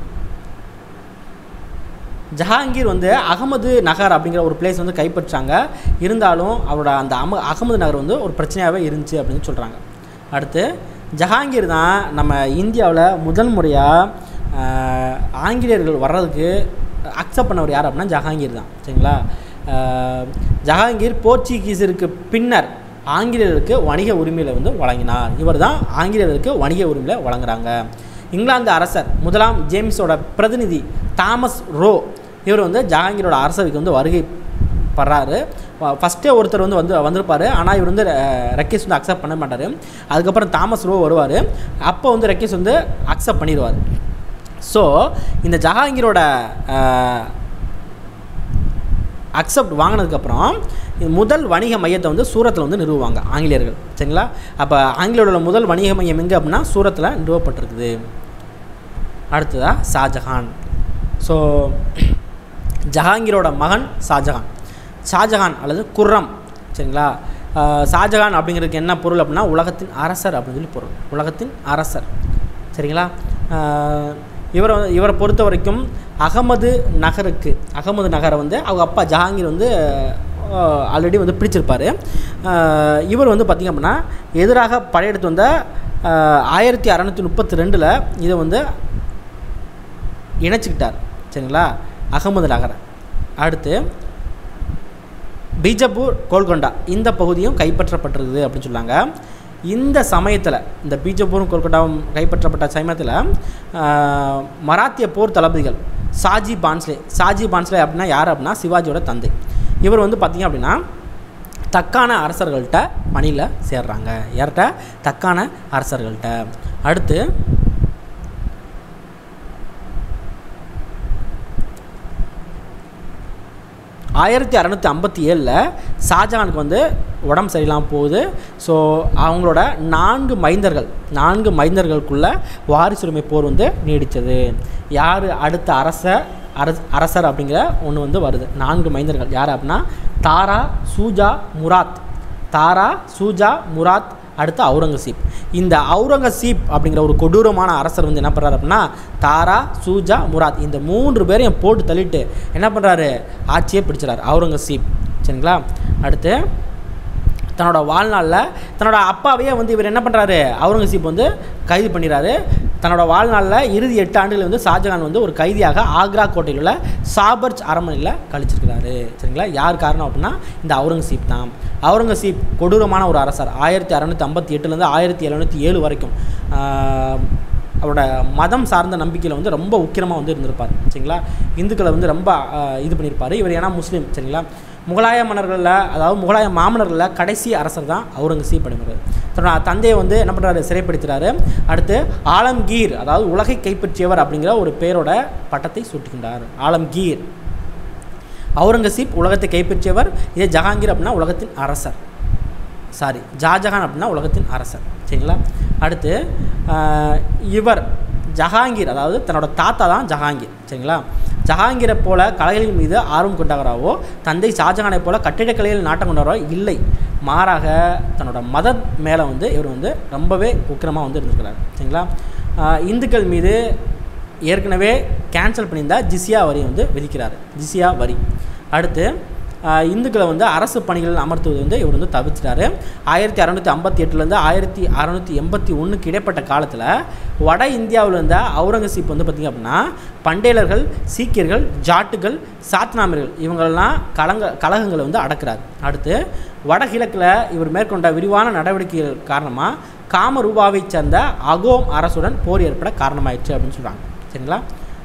ஜஹாங்கீர் வந்து அகமது நகர் அப்படிங்கிற ஒரு பிளேஸ் வந்து கைப்பற்றாங்க இருந்தாலும் அவரோட அந்த அம அகமது நகர் வந்து ஒரு பிரச்சனையாகவே இருந்துச்சு அப்படின்னு சொல்கிறாங்க அடுத்து ஜஹாங்கீர் தான் நம்ம இந்தியாவில் முதல் முறையாக ஆங்கிலேயர்கள் வர்றதுக்கு அக்செப்ட் பண்ணவர் யார் அப்படின்னா ஜஹாங்கீர் தான் சரிங்களா ஆஹ், ஜஹாங்கீர் போர்ச்சுகீஸருக்கு பின்னர் ஆங்கிலேயருக்கு வணிக உரிமையில வந்து வழங்கினார் இவர் தான் ஆங்கிலேயருக்கு வணிக உரிமையில வழங்குறாங்க இங்கிலாந்து அரசர் முதலாம் ஜேம்ஸோட பிரதிநிதி தாமஸ் ரோ இவர் வந்து ஜஹாங்கீரோட அரசவைக்கு வந்து வருகை படுறாரு ஃபஸ்ட்டே ஒருத்தர் வந்து வந்து வந்திருப்பார் ஆனால் இவர் வந்து ரெக்கேஸ் வந்து அக்செப்ட் பண்ண மாட்டார் அதுக்கப்புறம் தாமஸ் ரோ வருவார் அப்போ வந்து ரெக்கேஸ் வந்து அக்செப்ட் பண்ணிடுவார் ஸோ இந்த ஜஹாங்கீரோட அக்செப்ட் வாங்கினதுக்கப்புறம் முதல் வணிக மையத்தை வந்து சூரத்தில் வந்து நிறுவுவாங்க ஆங்கிலேயர்கள் சரிங்களா அப்போ ஆங்கிலேயரோட முதல் வணிக மையம் எங்கே அப்படின்னா சூரத்தில் நிறுவப்பட்டிருக்குது அடுத்ததாக ஷாஜஹான் ஸோ ஜஹாங்கீரோட மகன் ஷாஜஹான் ஷாஜஹான் அல்லது குர்ரம் சரிங்களா ஆஹ் ஷாஜஹான் அப்படிங்கிறதுக்கு என்ன பொருள் அப்படின்னா உலகத்தின் அரசர் அப்படின்னு சொல்லி பொருள் உலகத்தின் அரசர் சரிங்களா ஆஹ் இவரை வந்து இவரை பொறுத்த வரைக்கும் அகமது நகருக்கு அகமது நகரை வந்து அவங்க அப்பா ஜஹாங்கீர் வந்து ஆல்ரெடி வந்து பிடிச்சிருப்பார் ஆஹ் இவர் வந்து பார்த்திங்க அப்படின்னா எதிராக படையெடுத்து வந்த ஆஹ் ஆயிரத்தி அறநூற்றி முப்பத்தி ரெண்டில் இதை வந்து இணைச்சிக்கிட்டார் சரிங்களா அகமது நகரை அடுத்து பீஜப்பூர் கோல்கொண்டா இந்த பகுதியும் கைப்பற்றப்பட்டிருக்குது அப்படின்னு சொன்னாங்க இந்த சமயத்தில் இந்த பீஜப்பூரும் கோல்கொண்டாவும் கைப்பற்றப்பட்ட சமயத்தில் ஆஹ், மராத்திய போர் தளபதிகள் சாஜி பான்ஸ்லே சாஜி பான்ஸ்லே அப்படின்னா யார் அப்படின்னா சிவாஜியோட தந்தை இவர் வந்து பார்த்திங்க அப்படின்னா தக்கான அரசர்கள்ட்ட பணியில் சேர்றாங்க யார்கிட்ட தக்கான அரசர்கள்ட்ட அடுத்து ஆயிரத்தி அறநூற்றி ஐம்பத்தி ஏழில் ஷாஜஹானுக்கு வந்து உடம்பு சரியில்லாமல் போகுது ஸோ அவங்களோட நான்கு மைந்தர்கள் நான்கு மைந்தர்களுக்குள்ள வாரிசுரிமை போர் வந்து நீடித்தது யார் அடுத்த அரச அரச அரசர் அப்படிங்கிற ஒன்று வந்து வருது நான்கு மைந்தர்கள் யார் அப்படின்னா தாரா சூஜா முராத் தாரா சூஜா முராத் அடுத்து அவுரங்கசீப் இந்த அவுரங்கசீப் அப்படிங்கிற ஒரு கொடூரமான அரசர் வந்து என்ன பண்ணுறாரு அப்படின்னா தாரா சூஜா முராத் இந்த மூன்று பேரையும் போட்டு தள்ளிட்டு என்ன பண்ணுறாரு ஆட்சியை பிடிச்சிறாரு அவுரங்கசீப் சரிங்களா அடுத்து தன்னோட வாழ்நாளில் தன்னோட அப்பாவையே வந்து இவர் என்ன பண்ணுறாரு அவுரங்கசீப் வந்து கைது பண்ணிடுறாரு தன்னோட வாழ்நாளில் இறுதி எட்டு ஆண்டுகள் வந்து ஷாஜகான் வந்து ஒரு கைதியாக ஆக்ரா கோட்டையில் உள்ள சாபர்ஜ் அரண்மனையில் கழிச்சிருக்கிறாரு சரிங்களா யார் காரணம் அப்படின்னா இந்த அவுரங்கசீப் தான் அவுரங்கசீப் கொடூரமான ஒரு அரசர் ஆயிரத்தி அறநூற்றி ஐம்பத்தி எட்டுலேருந்து ஆயிரத்தி எழுநூற்றி ஏழு வரைக்கும் ஆஹ், அவரோட மதம் சார்ந்த நம்பிக்கையில் வந்து ரொம்ப உக்கிரமாக வந்து இருந்திருப்பார் சரிங்களா இந்துக்களை வந்து ரொம்ப ஆஹ், இது பண்ணியிருப்பார் இவர் ஏன்னா முஸ்லீம் சரிங்களா முகலாய மன்னர்களில் அதாவது முகலாய மாமன்னர்களில் கடைசி அரசர் தான் அவுரங்கசீப் அப்படிங்கிறது தன்னோட தந்தையை வந்து என்ன பண்ணுறாரு சிறைப்படுத்துகிறாரு அடுத்து ஆலம்கீர் அதாவது உலகை கைப்பற்றியவர் அப்படிங்கிற ஒரு பேரோட பட்டத்தை சூட்டுகின்றார் ஆலம்கீர் அவுரங்கசீப் உலகத்தை கைப்பற்றியவர் இதே ஜஹாங்கீர் அப்படின்னா உலகத்தின் அரசர் சாரி ஷாஜஹான் அப்படின்னா உலகத்தின் அரசர் சரிங்களா அடுத்து ஆஹ், இவர் ஜஹாங்கீர் அதாவது தன்னோட தாத்தா தான் ஜஹாங்கீர் சரிங்களா ஜஹாங்கீரை போல கலைகளின் மீது ஆர்வம் கொண்டவராவோ தந்தை ஷாஜஹானை போல கட்டிடக்கலையில் நாட்டம் கொண்டவரோ இல்லை மாறாக தன்னோட மத மேலே வந்து இவர் வந்து ரொம்பவே உக்கிரமாக வந்து இருந்திருக்கிறார் சரிங்களா ஆஹ், இந்துக்கள் மீது ஏற்கனவே கேன்சல் பண்ணியிருந்தா ஜிசியா வரி வந்து விதிக்கிறார் ஜிசியா வரி அடுத்து ஆஹ், இந்துக்களை வந்து அரசு பணிகளில் அமர்த்துவது வந்து இவர் வந்து தவிர்த்துட்டாரு ஆயிரத்தி அறநூற்றி ஐம்பத்தி எட்டுலேருந்து ஆயிரத்தி அறநூற்றி எண்பத்தி ஒன்றுக்கு இடைப்பட்ட காலத்தில் வட இந்தியாவில் இருந்த அவுரங்கசீப் வந்து பார்த்திங்க அப்படின்னா பண்டேலர்கள் சீக்கியர்கள் ஜாட்டுகள் சாத்னாமியர்கள் இவங்களெல்லாம் கலங்க கழகங்களை வந்து அடக்குறார் அடுத்து வடகிழக்கில் இவர் மேற்கொண்ட விரிவான நடவடிக்கைகள் காரணமாக காமரூபாவைச் சேர்ந்த அகோம் அரசுடன் போர் ஏற்பட காரணமாயிடுச்சு அப்படின்னு சொல்கிறாங்க சரிங்களா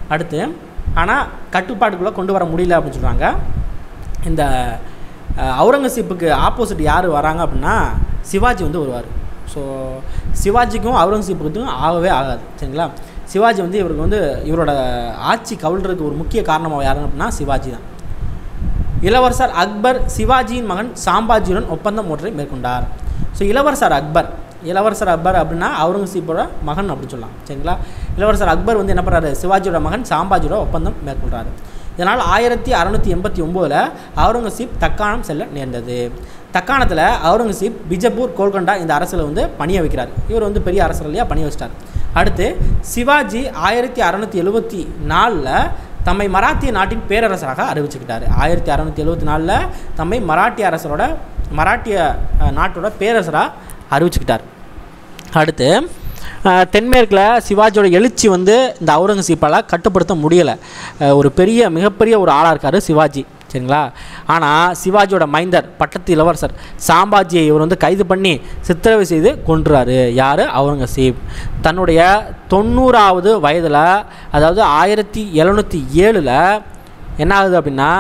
அடுத்து ஆனால் கட்டுப்பாட்டுக்குள்ளே கொண்டு வர முடியல அப்படின்னு சொல்கிறாங்க இந்த அஹ், அவுரங்கசீப்புக்கு ஆப்போசிட் யார் வராங்க அப்படின்னா சிவாஜி வந்து வருவார் ஸோ சிவாஜிக்கும் அவுரங்கசீப்புக்கும் ஆகவே ஆகாது சரிங்களா சிவாஜி வந்து இவருக்கு வந்து இவரோட ஆட்சி கவிழ்றதுக்கு ஒரு முக்கிய காரணமாக யாருன்னு அப்படின்னா சிவாஜி தான் இளவரசர் அக்பர் சிவாஜியின் மகன் சாம்பாஜியுடன் ஒப்பந்தம் ஒன்றை மேற்கொண்டார் ஸோ இளவரசர் அக்பர் இளவரசர் அக்பர் அப்படின்னா அவுரங்கசீப்போட மகன் அப்படின்னு சொல்லலாம் சரிங்களா இளவரசர் அக்பர் வந்து என்ன பண்ணுறாரு சிவாஜியோட மகன் சாம்பாஜியோட ஒப்பந்தம் மேற்கொள்கிறாரு இதனால் ஆயிரத்தி அறநூற்றி எண்பத்தி ஒம்போதில் அவுரங்கசீப் தக்காணம் செல்ல நேர்ந்தது தக்காணத்தில் அவுரங்கசீப் பிஜப்பூர் கோல்கொண்டா இந்த அரசில் வந்து பணிய வைக்கிறார் இவர் வந்து பெரிய அரசர் இல்லையா பணிய வச்சிட்டார் அடுத்து சிவாஜி ஆயிரத்தி அறநூற்றி எழுபத்தி நாலில் தம்மை மராத்திய நாட்டின் பேரரசராக அறிவிச்சுக்கிட்டாரு ஆயிரத்தி அறநூற்றி எழுபத்தி நாலில் தம்மை மராட்டிய அரசரோட மராட்டிய அஹ், நாட்டோட பேரரசராக அறிவிச்சுக்கிட்டார் அடுத்து அஹ், தென்மேற்கில் சிவாஜியோட எழுச்சி வந்து இந்த அவுரங்கசீப்பால் கட்டுப்படுத்த முடியலை அஹ், ஒரு பெரிய மிகப்பெரிய ஒரு ஆளாக இருக்கார் சிவாஜி சரிங்களா ஆனால் சிவாஜியோட மைந்தர் பட்டத்து இளவரசர் சாம்பாஜியை இவர் வந்து கைது பண்ணி சித்திரவதை செய்து கொன்றுறாரு யார் அவுரங்கசீப் தன்னுடைய தொண்ணூறாவது வயதில் அதாவது ஆயிரத்தி எழுநூற்றி ஏழில் என்ன ஆகுது அப்படின்னா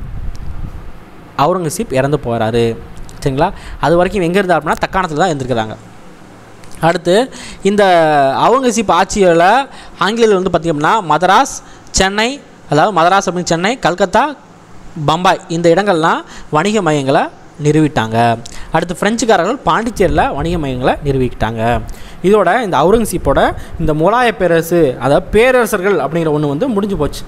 அவுரங்கசீப் இறந்து போகிறாரு சரிங்களா அது வரைக்கும் எங்கே இருந்தார் அப்படின்னா தக்காணத்தில் தான் இருந்திருக்கிறாங்க அடுத்து இந்த அவுரங்கசீப் ஆட்சியில் ஆங்கிலேயர்கள் வந்து பார்த்திங்க அப்படின்னா மதராஸ் சென்னை அதாவது மதராஸ் அப்படின்னு சென்னை கல்கத்தா பம்பாய் இந்த இடங்கள்லாம் வணிக மையங்களை நிறுவிட்டாங்க அடுத்து பிரெஞ்சுக்காரர்கள் பாண்டிச்சேரியில் வணிக மையங்களை நிறுவிக்கிட்டாங்க இதோட இந்த அவுரங்கசீப்போட இந்த முகலாய பேரரசு அதாவது பேரரசர்கள் அப்படிங்கிற ஒன்று வந்து முடிஞ்சு போச்சு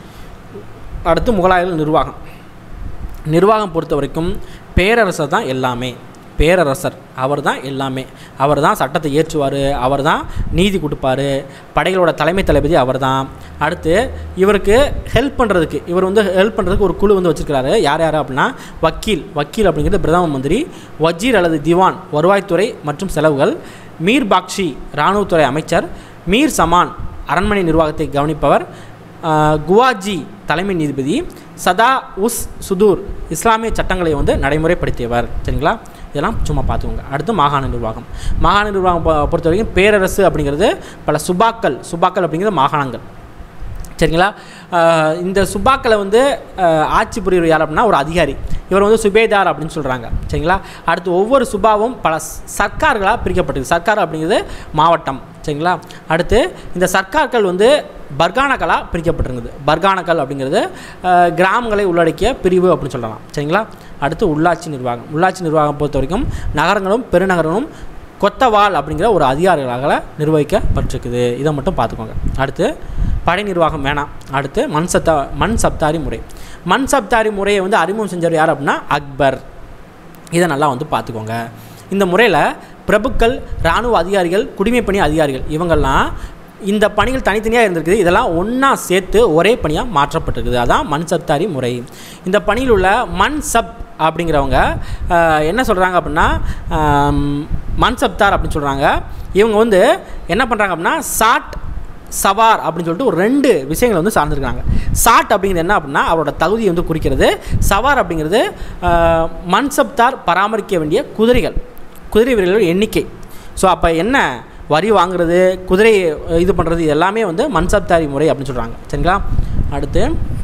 அடுத்து முகலாயர்கள் நிர்வாகம் நிர்வாகம் பொறுத்த வரைக்கும் பேரரசர் தான் எல்லாமே பேரரசர் அவர் தான் எல்லாமே அவர் தான் சட்டத்தை ஏற்றுவார் அவர் தான் நீதி கொடுப்பாரு படைகளோட தலைமை தளபதி அவர் தான் அடுத்து இவருக்கு ஹெல்ப் பண்ணுறதுக்கு இவர் வந்து ஹெல்ப் பண்ணுறதுக்கு ஒரு குழு வந்து வச்சுருக்கிறாரு யார் யார் அப்படின்னா வக்கீல் வக்கீல் அப்படிங்கிறது பிரதம மந்திரி வஜீர் அல்லது திவான் வருவாய்த்துறை மற்றும் செலவுகள் மீர் பாக்ஷி இராணுவத்துறை அமைச்சர் மீர் சமான் அரண்மனை நிர்வாகத்தை கவனிப்பவர் ஆஹ், குவாஜி தலைமை நீதிபதி சதா உஸ் சுதூர் இஸ்லாமிய சட்டங்களை வந்து நடைமுறைப்படுத்தியவர் சரிங்களா இதெல்லாம் சும்மா பார்த்துக்கோங்க அடுத்து மாகாண நிர்வாகம் மாகாண நிர்வாகம் பொ- பொறுத்த வரைக்கும் பேரரசு அப்படிங்கிறது பல சுபாக்கள் சுபாக்கள் அப்படிங்கிறது மாகாணங்கள் சரிங்களா ஆஹ் இந்த சுபாக்களை வந்து ஆஹ் ஆட்சி புரியுற யார் அப்படின்னா ஒரு அதிகாரி இவர் வந்து சுபேதார் அப்படின்னு சொல்கிறாங்க சரிங்களா அடுத்து ஒவ்வொரு சுபாவும் பல ஸ்- சர்க்கார்களாக பிரிக்கப்பட்டிருக்கு சர்க்கார் அப்படிங்கிறது மாவட்டம் சரிங்களா அடுத்து இந்த சர்க்கார்கள் வந்து பர்கானக்களாக பிரிக்கப்பட்டிருக்குது பர்கானக்கல் அப்படிங்கிறது ஆஹ் கிராமங்களை உள்ளடக்கிய பிரிவு அப்படின்னு சொல்லலாம் சரிங்களா அடுத்து உள்ளாட்சி நிர்வாகம் உள்ளாட்சி நிர்வாகம் பொறுத்த வரைக்கும் நகரங்களும் பெருநகரங்களும் கொத்தவால் அப்படிங்கிற ஒரு அதிகாரிகளாக நிர்வகிக்கப்பட்டிருக்குது இதை மட்டும் பார்த்துக்கோங்க அடுத்து படை நிர்வாகம் வேணாம் அடுத்து மண் சத்தா மண் சப்தாரி முறை மண் சப்தாரி முறையை வந்து அறிமுகம் செஞ்சவர் யார் அப்படின்னா அக்பர் இதை நல்லா வந்து பார்த்துக்கோங்க இந்த முறையில் பிரபுக்கள் இராணுவ அதிகாரிகள் குடிமைப்பணி அதிகாரிகள் இவங்கெல்லாம் இந்த பணிகள் தனித்தனியாக இருந்திருக்குது இதெல்லாம் ஒன்றா சேர்த்து ஒரே பணியாக மாற்றப்பட்டிருக்குது அதான் மண் சப்தாரி முறை இந்த பணியில் உள்ள மண் சப் அப்படிங்கிறவங்க ஆஹ், என்ன சொல்கிறாங்க அப்படின்னா ஆம், மண் சப்தார் அப்படின்னு சொல்கிறாங்க இவங்க வந்து என்ன பண்ணுறாங்க அப்படின்னா சாட் சவார் அப்படின்னு சொல்லிட்டு ஒரு ரெண்டு விஷயங்களை வந்து சார்ந்திருக்காங்க சாட் அப்படிங்கிறது என்ன அப்படின்னா அவரோட தகுதியை வந்து குறிக்கிறது சவார் அப்படிங்கிறது ஆஹ், மன்சப்தார் பராமரிக்க வேண்டிய குதிரைகள் குதிரை வீரர்கள் எண்ணிக்கை ஸோ அப்போ என்ன வரி வாங்குறது குதிரை அஹ், இது பண்ணுறது இது எல்லாமே வந்து மன்சப்தாரி முறை அப்படின்னு சொல்கிறாங்க சரிங்களா அடுத்து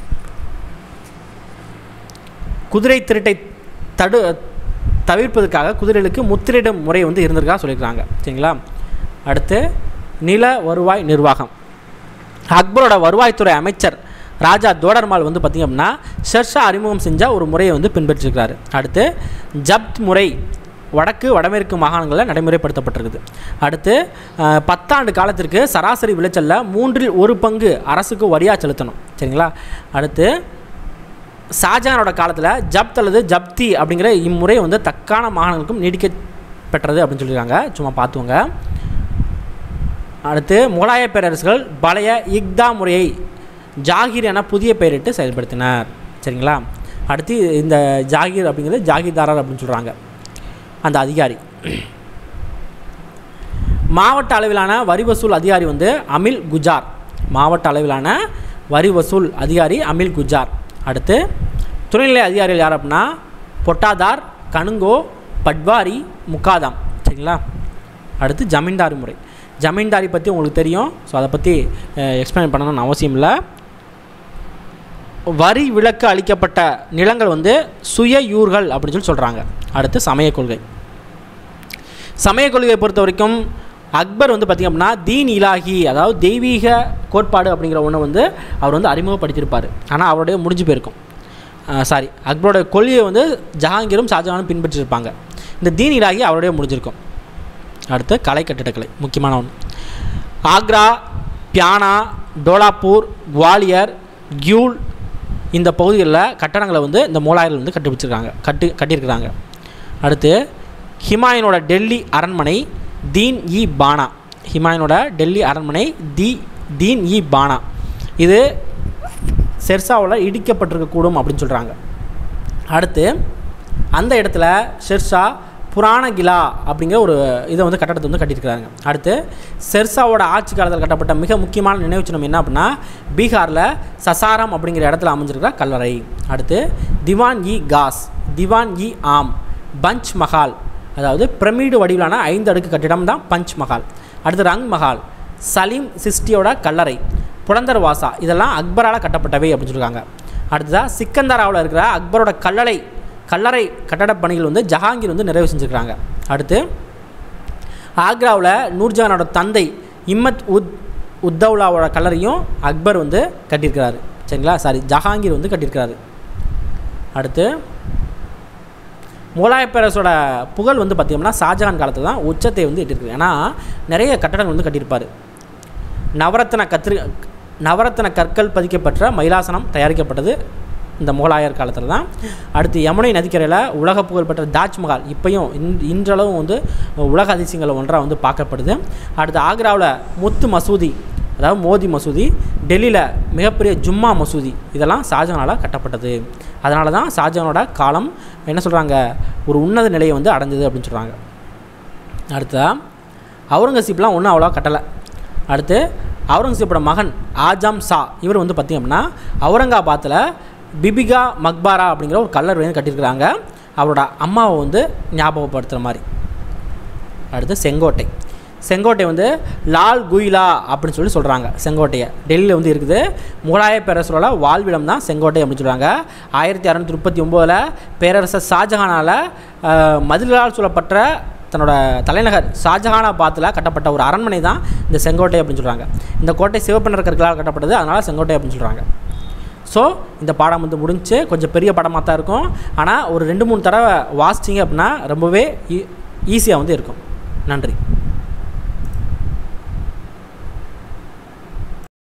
குதிரை திருட்டை தடு தவிர்ப்பதற்காக குதிரைகளுக்கு முத்திரையிடும் முறை வந்து இருந்திருக்கா சொல்லியிருக்காங்க சரிங்களா அடுத்து நில வருவாய் நிர்வாகம் அக்பரோட வருவாய்த்துறை அமைச்சர் ராஜா தோடர்மால் வந்து பார்த்திங்க அப்படின்னா ஷெர்ஷா அறிமுகம் செஞ்ச ஒரு முறையை வந்து பின்பற்றிருக்கிறாரு அடுத்து ஜப்த் முறை வடக்கு வடமேற்கு மாகாணங்களில் நடைமுறைப்படுத்தப்பட்டிருக்குது அடுத்து அஹ், பத்தாண்டு காலத்திற்கு சராசரி விளைச்சலில் மூன்றில் ஒரு பங்கு அரசுக்கு வரியாக செலுத்தணும் சரிங்களா அடுத்து ஷாஜகானோட காலத்தில் ஜப்த் அல்லது ஜப்தி அப்படிங்கிற இம்முறை வந்து தக்கான மாகாணங்களுக்கும் நீடிக்க பெற்றது அப்படின்னு சொல்லியிருக்காங்க சும்மா பார்த்துவோங்க அடுத்து முகலாய பேரரசுகள் பழைய இக்தா முறையை ஜாகிர் என புதிய பெயரிட்டு செயல்படுத்தினர் சரிங்களா அடுத்து இந்த ஜாகிர் அப்படிங்கிறது ஜாகிர்தாரர் அப்படின்னு சொல்கிறாங்க அந்த அதிகாரி மாவட்ட அளவிலான வரி வசூல் அதிகாரி வந்து அமில் குஜார் மாவட்ட அளவிலான வரி வசூல் அதிகாரி அமில் குஜார் அடுத்து துணைநிலை அதிகாரிகள் யார் அப்படின்னா பொட்டாதார் கணுங்கோ பட்வாரி முக்காதாம் சரிங்களா அடுத்து ஜமீன்தாரி முறை ஜமீன்தாரி பற்றி உங்களுக்கு தெரியும் ஸோ அதை பற்றி எக்ஸ்பிளைன் பண்ணணும்னு அவசியம் இல்லை வரி விலக்கு அளிக்கப்பட்ட நிலங்கள் வந்து சுய யூர்கள் அப்படின்னு சொல்லி சொல்கிறாங்க அடுத்து சமய கொள்கை சமய கொள்கையை பொறுத்த வரைக்கும் அக்பர் வந்து பார்த்திங்க அப்படின்னா தீன் இலாஹி அதாவது தெய்வீக கோட்பாடு அப்படிங்கிற ஒன்று வந்து அவர் வந்து அறிமுகப்படுத்தியிருப்பார் ஆனால் அவருடைய முடிஞ்சு போயிருக்கும் சாரி அக்பரோட கொள்கையை வந்து ஜஹாங்கீரும் ஷாஜஹானும் பின்பற்றியிருப்பாங்க இந்த தீன் இலாஹி அவருடைய முடிஞ்சிருக்கும் அடுத்து கலை கட்டிடக்கலை முக்கியமான ஒன்று ஆக்ரா பியானா டோலாப்பூர் குவாலியர் கியூல் இந்த பகுதிகளில் கட்டடங்களை வந்து இந்த மூலாயர்கள் வந்து கண்டுபிடிச்சிருக்காங்க கட்டு கட்டியிருக்கிறாங்க அடுத்து ஹிமாயனோட டெல்லி அரண்மனை தீன் இ பானா ஹிமாயனோட டெல்லி அரண்மனை தி தீன் இ பானா இது ஷெர்ஷாவில் இடிக்கப்பட்டிருக்கக்கூடும் அப்படின்னு சொல்கிறாங்க அடுத்து அந்த இடத்துல ஷெர்ஷா புராணகிலா அப்படிங்கிற ஒரு இதை வந்து கட்டடத்தை வந்து கட்டியிருக்கிறாங்க அடுத்து ஷெர்ஷாவோட ஆட்சி காலத்தில் கட்டப்பட்ட மிக முக்கியமான நினைவு சின்னம் என்ன அப்படின்னா பீகாரில் சசாரம் அப்படிங்கிற இடத்துல அமைஞ்சிருக்கிற கல்லறை அடுத்து திவான் இ காஸ் திவான் இ ஆம் பஞ்ச் மஹால் அதாவது பிரமிடு வடிவிலான ஐந்து அடுக்கு கட்டிடம் தான் பஞ்ச் மஹால் அடுத்து ரங் மஹால் சலீம் சிஸ்டியோட கல்லறை புலந்தர் வாசா இதெல்லாம் அக்பரால் கட்டப்பட்டவை அப்படின்னு சொல்லியிருக்காங்க அடுத்ததாக சிக்கந்தராவில் இருக்கிற அக்பரோட கல்லறை கல்லறை கட்டடப் பணிகள் வந்து ஜஹாங்கீர் வந்து நிறைவு செஞ்சுருக்கிறாங்க அடுத்து ஆக்ராவில் நூர்ஜஹானோட தந்தை இம்மத் உத் உத்தவ்லாவோட கல்லறையும் அக்பர் வந்து கட்டியிருக்கிறாரு சரிங்களா சாரி ஜஹாங்கீர் வந்து கட்டியிருக்கிறாரு அடுத்து முகலாய பேரரசோட புகழ் வந்து பார்த்திங்கன்னா ஷாஜஹான் காலத்தில் தான் உச்சத்தை வந்து எட்டிருக்கு ஏன்னா நிறைய கட்டடங்கள் வந்து கட்டியிருப்பார் நவரத்ன கத்திரி நவரத்ன கற்கள் பதிக்கப்பட்ட மயிலாசனம் தயாரிக்கப்பட்டது இந்த முகலாயர் காலத்தில் தான் அடுத்து யமுனை நதிக்கரையில் உலக புகழ்பெற்ற தாஜ்மஹால் இப்பையும் இன் இன்றளவும் வந்து உலக அதிசயங்கள் ஒன்றாக வந்து பார்க்கப்படுது அடுத்து ஆக்ராவில் முத்து மசூதி அதாவது மோதி மசூதி டெல்லியில் மிகப்பெரிய ஜும்மா மசூதி இதெல்லாம் ஷாஜஹானால் கட்டப்பட்டது அதனால தான் ஷாஜஹானோட காலம் என்ன சொல்கிறாங்க ஒரு உன்னத நிலையை வந்து அடைஞ்சது அப்படின்னு சொல்கிறாங்க அடுத்ததாக அவுரங்கசீப்லாம் ஒன்றும் அவ்வளோவா கட்டலை அடுத்து அவுரங்கசீப்போட மகன் ஆஜாம் ஷா இவர் வந்து பார்த்திங்க அப்படின்னா அவுரங்காபாத்தில் பிபிகா மக்பாரா அப்படிங்கிற ஒரு கல்லறை வந்து கட்டியிருக்கிறாங்க அவரோட அம்மாவை வந்து ஞாபகப்படுத்துகிற மாதிரி அடுத்து செங்கோட்டை செங்கோட்டை வந்து லால் குயிலா அப்படின்னு சொல்லி சொல்கிறாங்க செங்கோட்டையை டெல்லியில் வந்து இருக்குது முகலாய பேரரசரோட வாழ்விடம் தான் செங்கோட்டை அப்படின்னு சொல்கிறாங்க ஆயிரத்தி அறநூற்றி முப்பத்தி ஒம்போதில் பேரரசர் ஷாஜஹானால் மதில்களால் சூழப்பட்ட தன்னோட தலைநகர் ஷாஜஹானாபாத்தில் கட்டப்பட்ட ஒரு அரண்மனை தான் இந்த செங்கோட்டை அப்படின்னு சொல்கிறாங்க இந்த கோட்டை சிவப்பு நிற கற்களால் கட்டப்பட்டது அதனால் செங்கோட்டை அப்படின்னு சொல்கிறாங்க ஸோ இந்த பாடம் வந்து முடிஞ்சு கொஞ்சம் பெரிய படமாக தான் இருக்கும் ஆனால் ஒரு ரெண்டு மூணு தடவை வாசிச்சிங்க அப்படின்னா ரொம்பவே ஈஸியாக வந்து இருக்கும் நன்றி